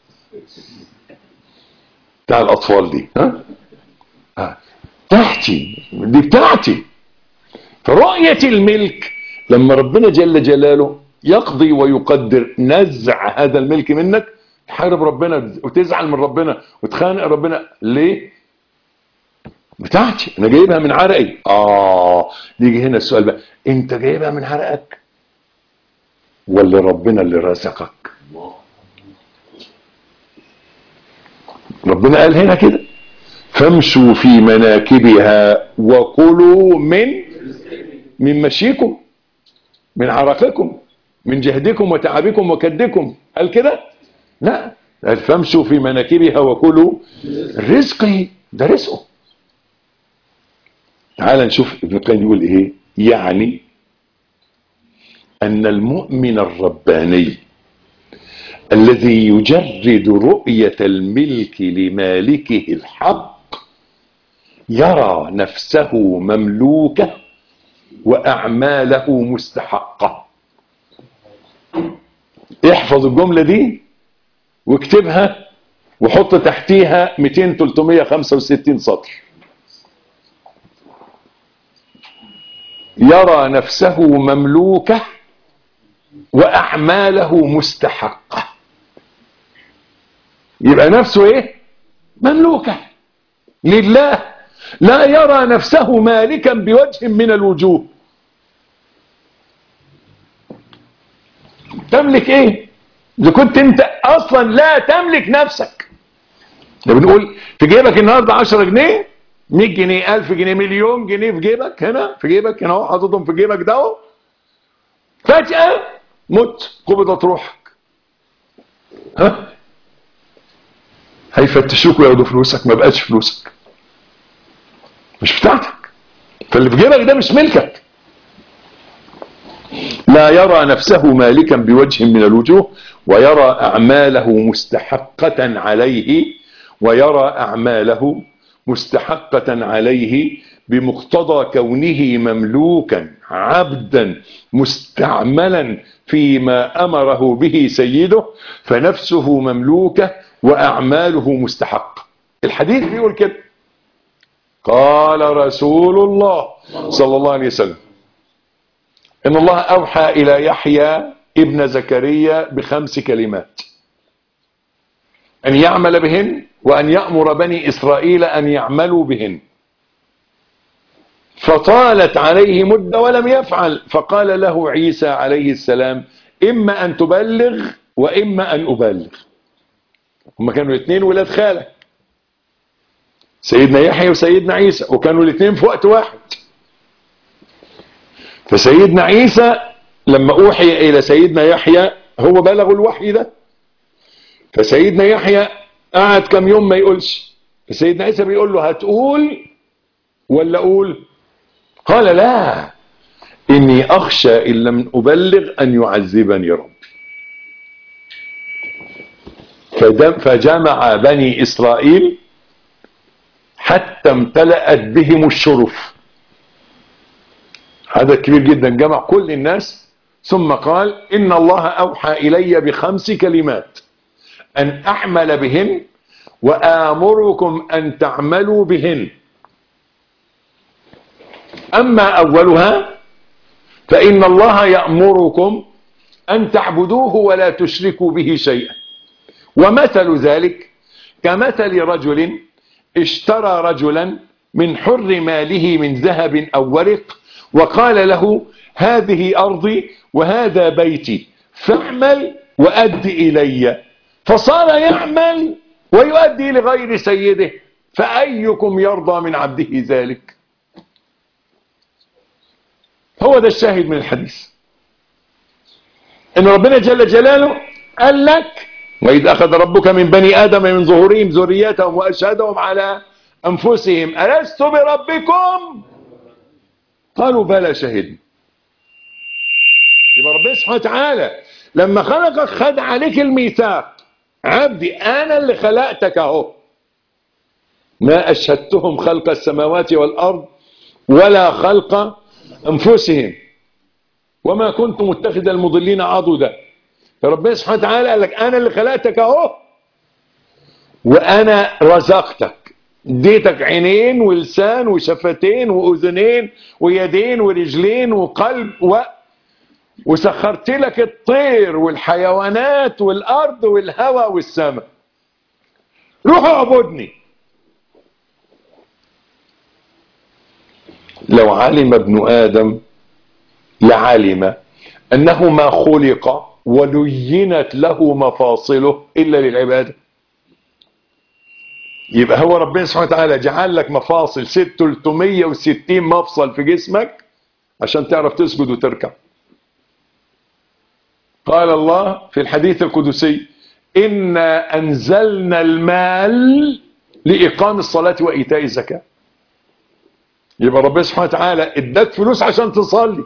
بتاع الاطفال دي ها آه. تحتي دي بتاعتي فرؤية الملك لما ربنا جل جلاله يقضي ويقدر نزع هذا الملك منك تحارب ربنا وتزعل من ربنا وتخانق ربنا ليه بتاعتي انا جايبها من عرقي اه يجي هنا السؤال بقى انت جايبها من عرقك ولا ربنا اللي رزقك ربنا قال هنا كده فامشوا في مناكبها وكلوا من من مشيكم من عرقكم من جهدكم وتعبكم وكدكم قال كده لا قال فامشوا في مناكبها وكلوا رزقه ده رزقه تعال نشوف ابن القيم يقول ايه يعني ان المؤمن الرباني الذي يجرد رؤية الملك لمالكه الحق يرى نفسه مملوكة وأعماله مستحقة احفظ الجملة دي واكتبها وحط تحتيها 200 365 سطر يرى نفسه مملوكة وأعماله مستحقة يبقى نفسه ايه مملوكة لله لا يرى نفسه مالكا بوجه من الوجوه تملك ايه اذا كنت انت اصلا لا تملك نفسك ده بنقول في جيبك النهارده 10 جنيه 100 جنيه 1000 جنيه مليون جنيه في جيبك هنا في جيبك هنا اهو حاططهم في جيبك ده اهو فجأة مت قبضت روحك ها هيفتشوك وياخدوا فلوسك ما بقتش فلوسك مش بتاعتك فاللي في جيبك ده مش ملكك لا يرى نفسه مالكا بوجه من الوجوه ويرى أعماله مستحقة عليه ويرى أعماله مستحقة عليه بمقتضى كونه مملوكا عبدا مستعملا فيما أمره به سيده فنفسه مملوكة وأعماله مستحقة الحديث بيقول كده قال رسول الله صلى الله عليه وسلم إن الله أوحى إلى يحيى ابن زكريا بخمس كلمات أن يعمل بهن وأن يأمر بني إسرائيل أن يعملوا بهن فطالت عليه مدة ولم يفعل فقال له عيسى عليه السلام إما أن تبلغ وإما أن أبلغ هما كانوا الاثنين ولاد خالة سيدنا يحيى وسيدنا عيسى وكانوا الاثنين في وقت واحد فسيدنا عيسى لما أوحي إلى سيدنا يحيى هو بلغ الوحي ده فسيدنا يحيى قعد كم يوم ما يقولش فسيدنا عيسى بيقول له هتقول ولا أقول قال لا إني أخشى إن لم أبلغ أن يعذبني ربي فجمع بني إسرائيل حتى امتلأت بهم الشرف هذا كبير جدا جمع كل الناس ثم قال إن الله أوحى إلي بخمس كلمات أن أعمل بهن وآمركم أن تعملوا بهن أما أولها فإن الله يأمركم أن تعبدوه ولا تشركوا به شيئا ومثل ذلك كمثل رجل اشترى رجلا من حر ماله من ذهب أو ورق وقال له هذه أرضي وهذا بيتي فاعمل وأد إلي فصار يعمل ويؤدي لغير سيده فأيكم يرضى من عبده ذلك هو ده الشاهد من الحديث ان ربنا جل جلاله قال لك وإذ أخذ ربك من بني آدم من ظهورهم ذريتهم وأشهدهم على أنفسهم ألست بربكم قالوا بلى شهدنا يبقى ربنا سبحانه وتعالى لما خلقك خد عليك الميثاق عبدي انا اللي خلقتك اهو ما اشهدتهم خلق السماوات والارض ولا خلق انفسهم وما كنت متخذ المضلين عضدا فربنا سبحانه وتعالى قال لك انا اللي خلقتك اهو وانا رزقتك اديتك عينين ولسان وشفتين واذنين ويدين ورجلين وقلب و... وسخرت لك الطير والحيوانات والارض والهواء والسماء روحوا اعبدني لو علم ابن ادم لعلم انه ما خلق ولينت له مفاصله الا للعباده يبقى هو ربنا سبحانه وتعالى جعل لك مفاصل 360 مفصل في جسمك عشان تعرف تسجد وتركع قال الله في الحديث القدسي إنا أنزلنا المال لإقام الصلاة وإيتاء الزكاة يبقى ربنا سبحانه وتعالى اداك فلوس عشان تصلي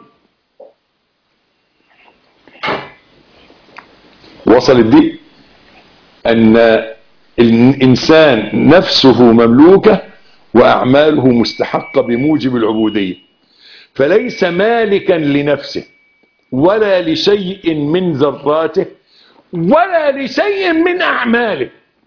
وصلت دي أن الإنسان نفسه مملوكة وأعماله مستحقة بموجب العبودية فليس مالكا لنفسه ولا لشيء من ذراته ولا لشيء من أعماله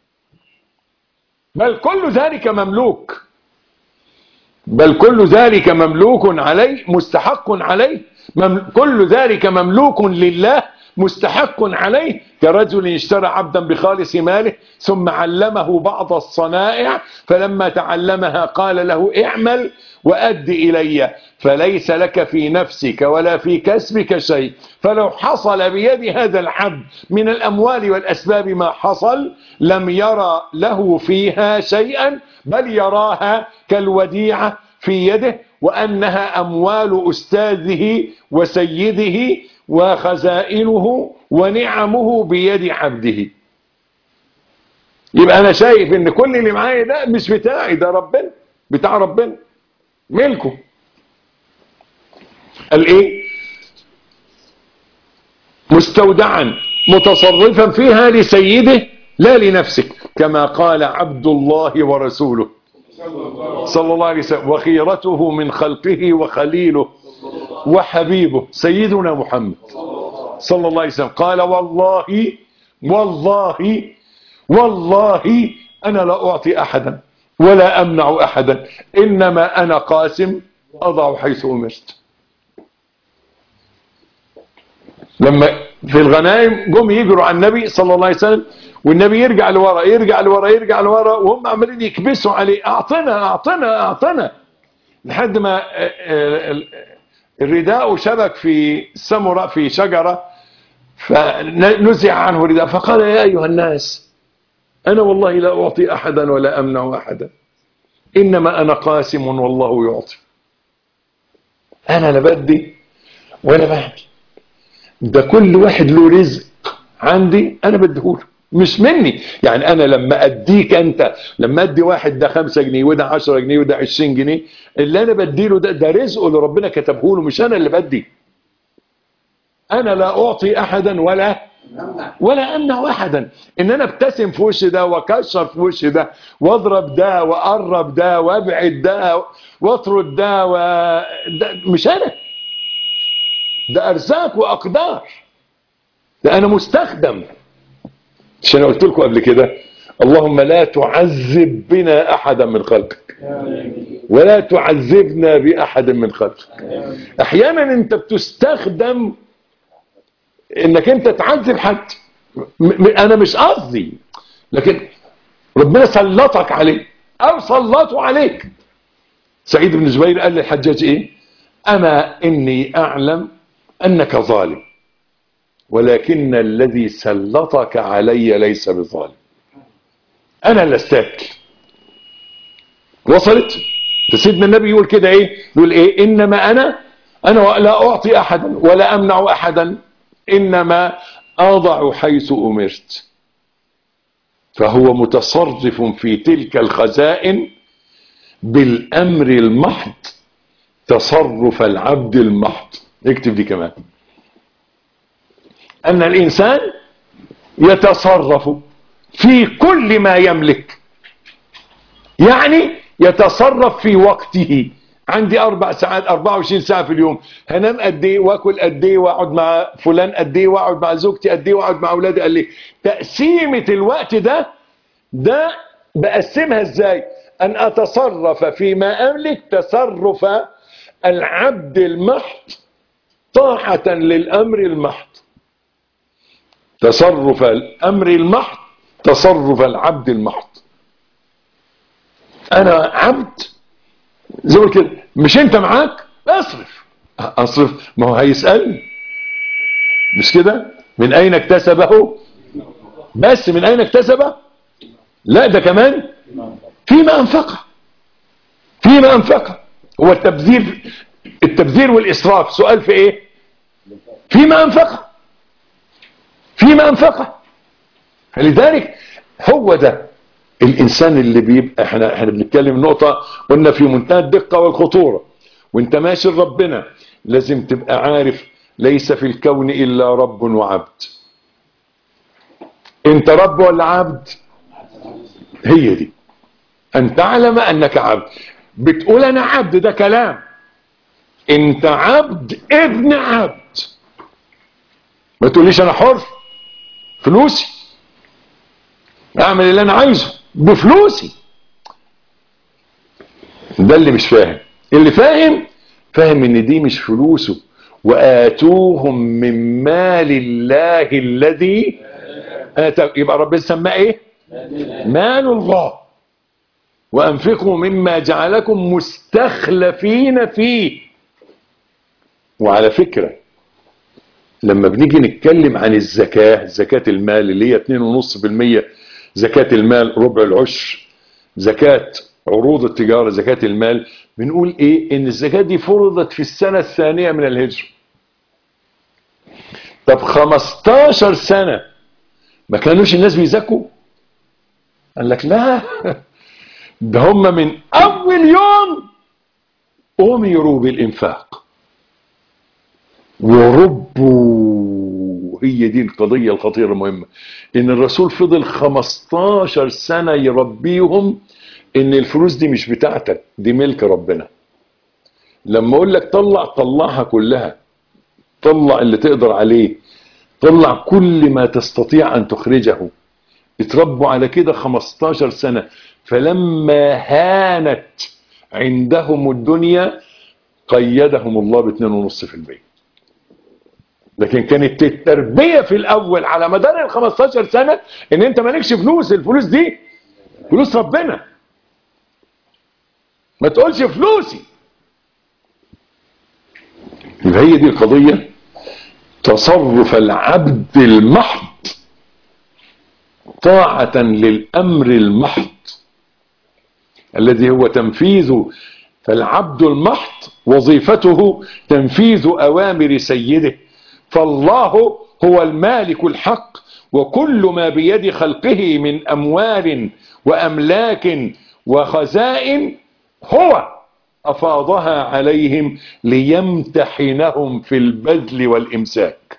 بل كل ذلك مملوك بل كل ذلك مملوك عليه مستحق عليه كل ذلك مملوك لله مستحق عليه كرجل اشترى عبدا بخالص ماله ثم علمه بعض الصنائع فلما تعلمها قال له اعمل وأد إلي فليس لك في نفسك ولا في كسبك شيء فلو حصل بيد هذا العبد من الأموال والأسباب ما حصل لم يرى له فيها شيئا بل يراها كالوديعة في يده وأنها أموال أستاذه وسيده وخزائنه ونعمه بيد عبده يبقى أنا شايف إن كل اللي معايا ده مش بتاعي ده ربنا بتاع ربنا ملكه قال ايه مستودعا متصرفا فيها لسيده لا لنفسك كما قال عبد الله ورسوله صلى الله عليه وسلم وخيرته من خلقه وخليله وحبيبه سيدنا محمد صلى الله عليه وسلم قال والله والله والله أنا لا أعطي أحدا ولا أمنع أحدا إنما أنا قاسم أضع حيث أمرت لما في الغنائم جم يجروا على النبي صلى الله عليه وسلم والنبي يرجع لورا يرجع لورا يرجع لورا وهم عمالين يكبسوا عليه اعطنا اعطنا اعطنا لحد ما الرداء شبك في سمرة في شجرة فنزع عنه الرداء فقال يا أيها الناس أنا والله لا أعطي أحدا ولا أمنع أحدا إنما أنا قاسم والله يعطي أنا لا بدي ولا بعمل ده كل واحد له رزق عندي أنا بديهوله مش مني يعني أنا لما أديك أنت لما أدي واحد ده خمسة جنيه وده عشرة جنيه وده عشرين جنيه اللي أنا بديله ده ده رزقه اللي ربنا كتبه له مش أنا اللي بدي أنا لا أعطي أحدا ولا ولا امنع احدا ان انا ابتسم في وش ده واكشر في وش ده واضرب ده واقرب ده وابعد ده واطرد ده, و... ده مش انا ده ارزاق واقدار ده انا مستخدم عشان قلت لكم قبل كده اللهم لا تعذب بنا احدا من خلقك ولا تعذبنا باحد من خلقك احيانا انت بتستخدم انك انت تعذب حد انا مش قصدي لكن ربنا سلطك عليه او سلطوا عليك سعيد بن جبير قال للحجاج ايه اما اني اعلم انك ظالم ولكن الذي سلطك علي ليس بظالم انا اللي استاكل وصلت سيدنا النبي يقول كده ايه يقول ايه انما انا انا لا اعطي احدا ولا امنع احدا إنما أضع حيث أمرت فهو متصرف في تلك الخزائن بالأمر المحض تصرف العبد المحض اكتب دي كمان ان الانسان يتصرف في كل ما يملك يعني يتصرف في وقته عندي اربع ساعات 24 ساعه في اليوم هنام قد ايه واكل قد ايه واقعد مع فلان قد ايه واقعد مع زوجتي قد ايه واقعد مع اولادي قد ايه تقسيمه الوقت ده ده بقسمها ازاي ان اتصرف فيما املك تصرف العبد المحض طاعه للامر المحض تصرف الامر المحض تصرف العبد المحض انا عبد زي ما كده مش انت معاك اصرف اصرف ما هو هيسالني مش كده من اين اكتسبه بس من اين اكتسبه لا ده كمان فيما انفقه فيما انفقه هو التبذير التبذير والاسراف سؤال في ايه فيما انفقه فيما انفقه فلذلك هو ده الانسان اللي بيبقى احنا احنا بنتكلم نقطه قلنا في منتهى الدقه والخطوره وانت ماشي لربنا لازم تبقى عارف ليس في الكون الا رب وعبد انت رب ولا عبد هي دي ان تعلم انك عبد بتقول انا عبد ده كلام انت عبد ابن عبد ما تقوليش انا حر فلوسي اعمل اللي انا عايزه بفلوسي ده اللي مش فاهم اللي فاهم فاهم ان دي مش فلوسه واتوهم من مال الله الذي آتى يبقى ربنا سماه ايه مال الله وانفقوا مما جعلكم مستخلفين فيه وعلى فكره لما بنيجي نتكلم عن الزكاة زكاة المال اللي هي 2.5% زكاة المال ربع العشر زكاة عروض التجارة زكاة المال بنقول ايه ان الزكاة دي فرضت في السنة الثانية من الهجرة طب 15 سنة ما كانوش الناس بيزكوا قال لك لا ده هم من اول يوم امروا بالانفاق وربوا هي دي القضية الخطيرة المهمة ان الرسول فضل 15 سنة يربيهم ان الفلوس دي مش بتاعتك دي ملك ربنا لما اقول لك طلع طلعها كلها طلع اللي تقدر عليه طلع كل ما تستطيع ان تخرجه اتربوا على كده 15 سنة فلما هانت عندهم الدنيا قيدهم الله ب 2.5% لكن كانت التربية في الأول على مدار ال 15 سنة إن أنت مالكش فلوس الفلوس دي فلوس ربنا ما تقولش فلوسي يبقى هي دي القضية تصرف العبد المحض طاعة للأمر المحض الذي هو تنفيذ فالعبد المحض وظيفته تنفيذ أوامر سيده فالله هو المالك الحق وكل ما بيد خلقه من أموال وأملاك وخزائن هو أفاضها عليهم ليمتحنهم في البذل والإمساك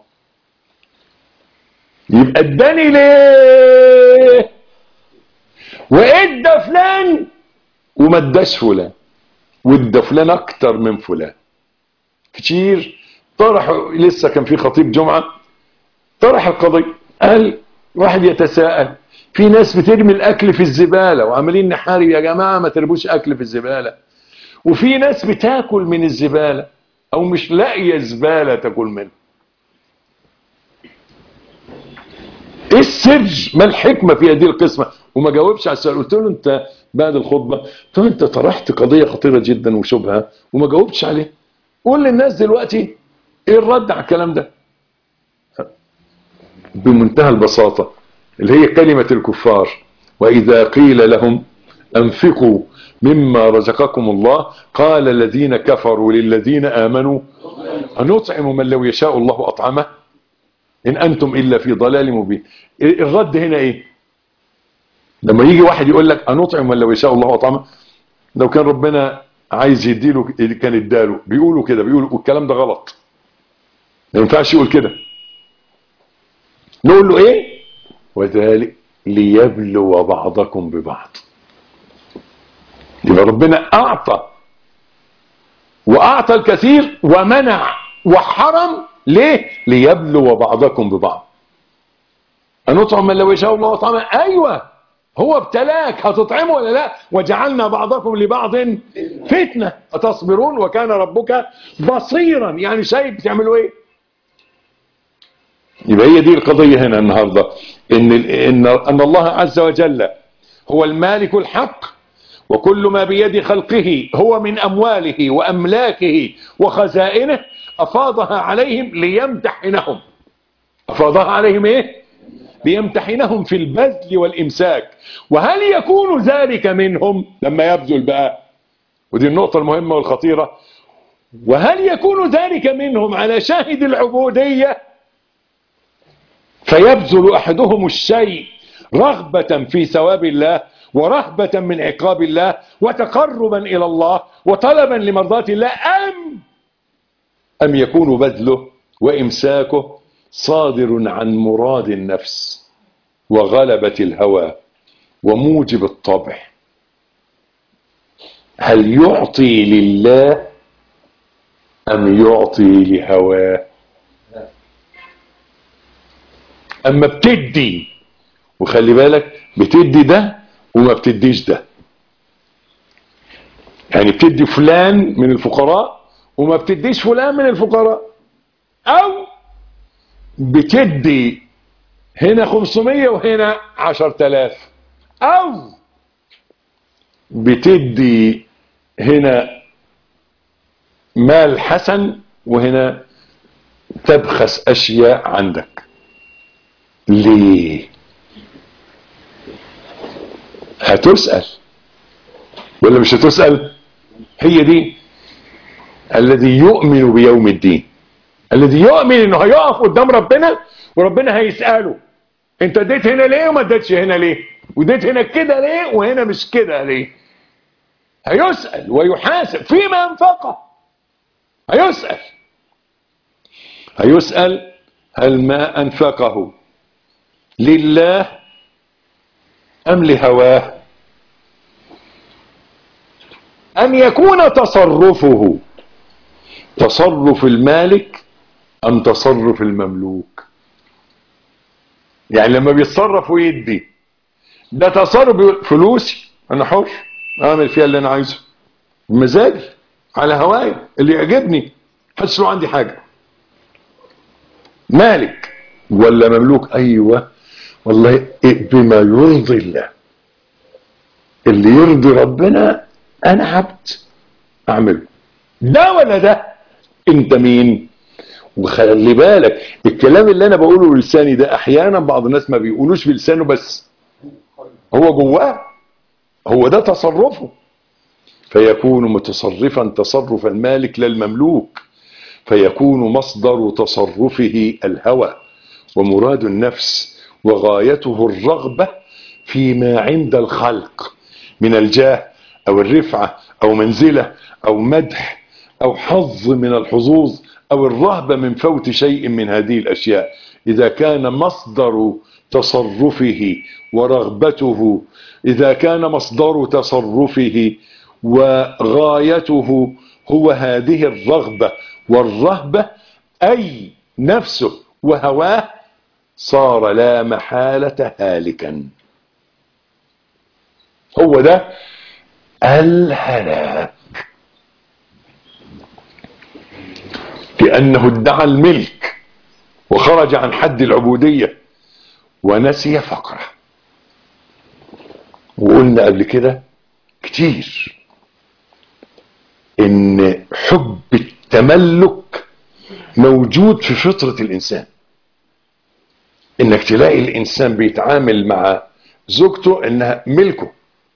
يبقى اداني ليه وادى فلان وما اداش فلان وادى فلان اكتر من فلان كتير طرح لسه كان في خطيب جمعة طرح القضية قال واحد يتساءل في ناس بترمي الاكل في الزبالة وعمالين نحارب يا جماعة ما ترموش اكل في الزبالة وفي ناس بتاكل من الزبالة او مش لاقية زبالة تاكل منها ايه السر ما الحكمة في هذه القسمة وما جاوبش على السؤال قلت له انت بعد الخطبة قلت له انت طرحت قضية خطيرة جدا وشبهة وما جاوبتش عليها قول للناس دلوقتي ايه الرد على الكلام ده بمنتهى البساطة اللي هي كلمة الكفار واذا قيل لهم انفقوا مما رزقكم الله قال الذين كفروا للذين امنوا هنطعم من لو يشاء الله اطعمه ان انتم الا في ضلال مبين الرد هنا ايه لما يجي واحد يقول لك انطعم من لو يشاء الله اطعمه لو كان ربنا عايز يديله اللي كان اداله بيقولوا كده بيقولوا والكلام ده غلط ما ينفعش يقول كده نقول له ايه وذلك ليبلو بعضكم ببعض يبقى ربنا اعطى واعطى الكثير ومنع وحرم ليه ليبلو بعضكم ببعض أنطعم من لو يشاء الله طعما أيوة هو ابتلاك هتطعمه ولا لا وجعلنا بعضكم لبعض فتنة أتصبرون وكان ربك بصيرا يعني شايف بتعملوا ايه يبقى هي دي القضية هنا النهاردة إن, إن, أن الله عز وجل هو المالك الحق وكل ما بيد خلقه هو من أمواله وأملاكه وخزائنه أفاضها عليهم ليمتحنهم أفاضها عليهم إيه ليمتحنهم في البذل والإمساك وهل يكون ذلك منهم لما يبذل بقى ودي النقطة المهمة والخطيرة وهل يكون ذلك منهم على شاهد العبودية فيبذل أحدهم الشيء رغبة في ثواب الله ورهبة من عقاب الله وتقربا إلى الله وطلبا لمرضاة الله أم أم يكون بذله وإمساكه صادر عن مراد النفس وغلبة الهوى وموجب الطبع هل يعطي لله أم يعطي لهواه أما بتدي وخلي بالك بتدي ده وما بتديش ده يعني بتدي فلان من الفقراء وما بتديش فلان من الفقراء او بتدي هنا 500 وهنا 10000 او بتدي هنا مال حسن وهنا تبخس اشياء عندك ليه هتسأل ولا مش هتسأل هي دي الذي يؤمن بيوم الدين الذي يؤمن انه هيقف قدام ربنا وربنا هيسأله انت اديت هنا ليه وما اديتش هنا ليه واديت هنا كده ليه وهنا مش كده ليه هيسأل ويحاسب فيما انفقه هيسأل هيسأل هل ما انفقه لله ام لهواه ان يكون تصرفه تصرف المالك ام تصرف المملوك يعني لما بيتصرف ويدي ده تصرف فلوسي انا حر اعمل فيها اللي انا عايزه بمزاجي على هوايا اللي يعجبني حدش له عندي حاجه مالك ولا مملوك ايوه والله بما يرضي الله اللي يرضي ربنا انا عبد اعمله ده ولا ده انت مين وخلي بالك الكلام اللي انا بقوله بلساني ده احيانا بعض الناس ما بيقولوش بلسانه بس هو جواه هو ده تصرفه فيكون متصرفا تصرف المالك لا المملوك فيكون مصدر تصرفه الهوى ومراد النفس وغايته الرغبة فيما عند الخلق من الجاه او الرفعة او منزلة او مدح او حظ من الحظوظ او الرهبة من فوت شيء من هذه الاشياء اذا كان مصدر تصرفه ورغبته اذا كان مصدر تصرفه وغايته هو هذه الرغبة والرهبة اي نفسه وهواه صار لا محالة هالكا هو ده الهلاك لأنه ادعى الملك وخرج عن حد العبودية ونسي فقره وقلنا قبل كده كتير ان حب التملك موجود في فطرة الانسان انك تلاقي الانسان بيتعامل مع زوجته انها ملكه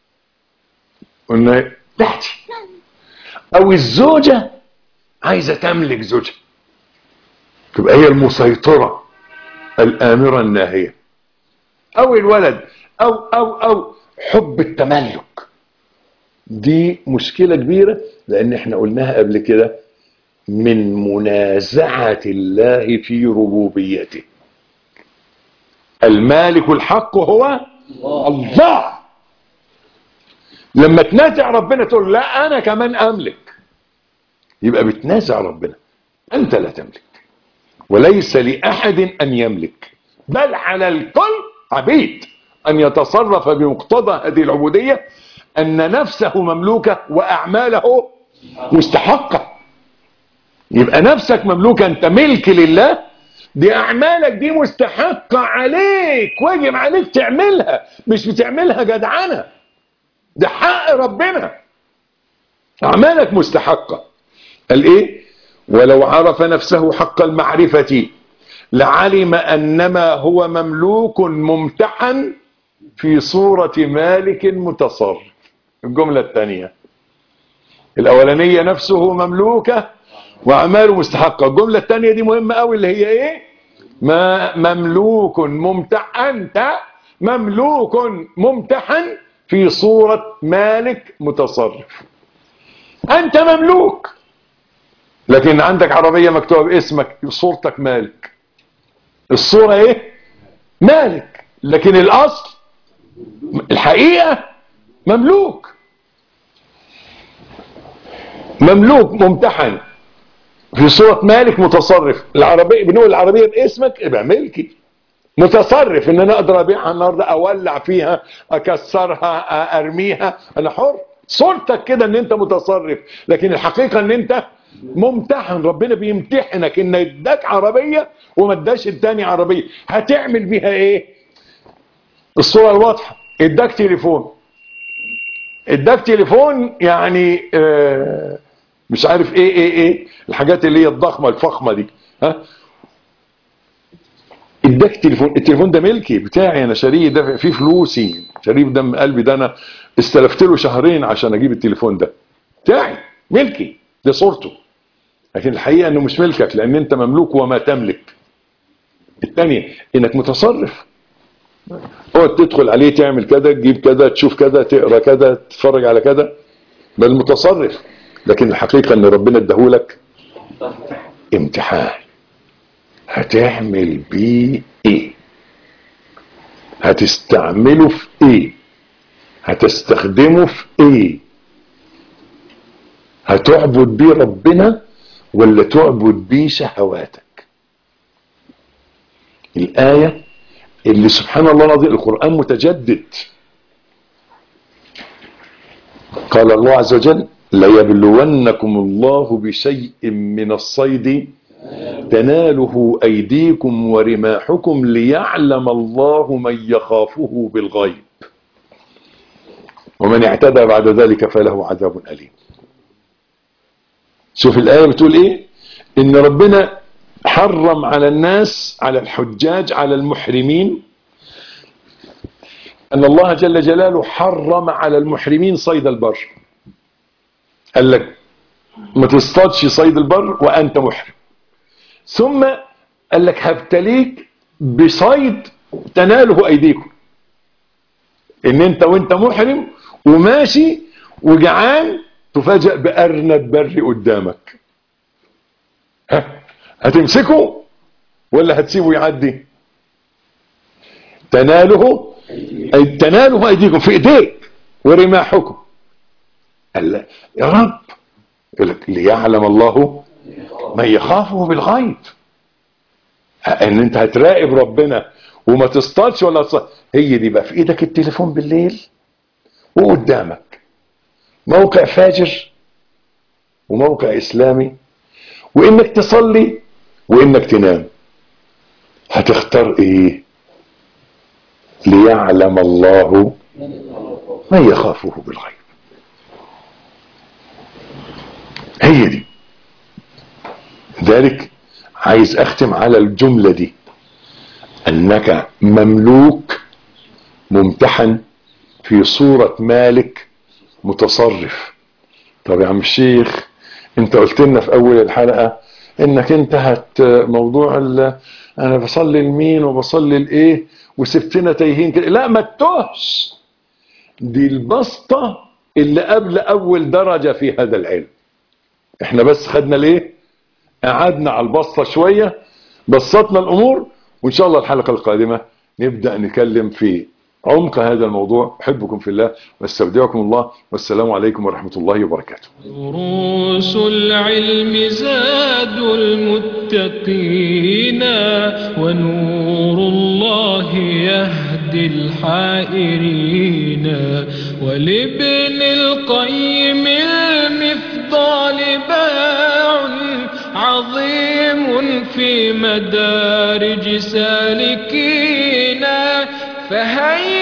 انها تحتي او الزوجة عايزة تملك زوجها تبقى هي المسيطرة الامرة الناهية او الولد او او او حب التملك دي مشكلة كبيرة لان احنا قلناها قبل كده من منازعة الله في ربوبيته المالك الحق هو الله لما تنازع ربنا تقول لا انا كمان املك يبقى بتنازع ربنا انت لا تملك وليس لاحد ان يملك بل على الكل عبيد ان يتصرف بمقتضى هذه العبودية ان نفسه مملوكة واعماله مستحقة يبقى نفسك مملوكة انت ملك لله دي اعمالك دي مستحقة عليك واجب عليك تعملها مش بتعملها جدعنة ده حق ربنا اعمالك مستحقة قال ايه ولو عرف نفسه حق المعرفة لعلم انما هو مملوك ممتحن في صورة مالك متصرف الجملة الثانية الاولانية نفسه مملوكة واعماله مستحقة الجملة الثانية دي مهمة قوي اللي هي ايه ما مملوك ممتحن انت مملوك ممتحن في صورة مالك متصرف انت مملوك لكن عندك عربية مكتوبة باسمك صورتك مالك الصورة ايه مالك لكن الاصل الحقيقة مملوك مملوك ممتحن في صورة مالك متصرف العربية بنقول العربية باسمك يبقى ملكي متصرف ان انا اقدر ابيعها النهارده اولع فيها اكسرها ارميها انا حر صورتك كده ان انت متصرف لكن الحقيقة ان انت ممتحن ربنا بيمتحنك ان اداك عربية وما اداش التاني عربية هتعمل بيها ايه الصورة الواضحة اداك تليفون اداك تليفون يعني آه مش عارف ايه ايه ايه الحاجات اللي هي الضخمة الفخمة دي ها اداك تليفون التليفون ده ملكي بتاعي انا شاريه ده فيه فلوسي شاريه بدم قلبي ده انا استلفت له شهرين عشان اجيب التليفون ده بتاعي ملكي دي صورته لكن الحقيقة انه مش ملكك لان انت مملوك وما تملك الثانية انك متصرف اقعد تدخل عليه تعمل كذا تجيب كذا تشوف كذا تقرا كذا تتفرج على كذا بل متصرف لكن الحقيقة ان ربنا اداهولك امتحان هتعمل بيه ايه هتستعمله في ايه هتستخدمه في ايه هتعبد بيه ربنا ولا تعبد بيه شهواتك الآية اللي سبحان الله العظيم القرآن متجدد قال الله عز وجل ليبلونكم الله بشيء من الصيد تناله أيديكم ورماحكم ليعلم الله من يخافه بالغيب ومن اعتدى بعد ذلك فله عذاب أليم شوف الآية بتقول إيه إن ربنا حرم على الناس على الحجاج على المحرمين أن الله جل جلاله حرم على المحرمين صيد البر قال لك ما تصطادش صيد البر وأنت محرم ثم قال لك هبتليك بصيد تناله أيديكم إن أنت وأنت محرم وماشي وجعان تفاجأ بأرنب بري قدامك ها هتمسكه ولا هتسيبه يعدي تناله أي تناله أيديكم في إيديك ورماحكم قال لا يا رب يقول لك ليعلم الله من يخافه بالغيب ان انت هتراقب ربنا وما تصطادش ولا تصطاد هي دي بقى في ايدك التليفون بالليل وقدامك موقع فاجر وموقع اسلامي وانك تصلي وانك تنام هتختار ايه ليعلم الله من يخافه بالغيب هي دي ذلك عايز اختم على الجملة دي انك مملوك ممتحن في صورة مالك متصرف طب يا عم الشيخ انت قلت لنا في اول الحلقة انك انت هت موضوع ال... انا بصلي لمين وبصلي لايه وسبتنا تايهين كده لا ما تتوهش دي البسطة اللي قبل اول درجة في هذا العلم احنا بس خدنا ليه قعدنا على البسطة شوية بسطنا الامور وان شاء الله الحلقة القادمة نبدأ نتكلم في عمق هذا الموضوع احبكم في الله واستودعكم الله والسلام عليكم ورحمة الله وبركاته دروس العلم زاد المتقين ونور الله يهدي الحائرين ولابن القيم المفضال باع عظيم في مدارج سالكين فهيا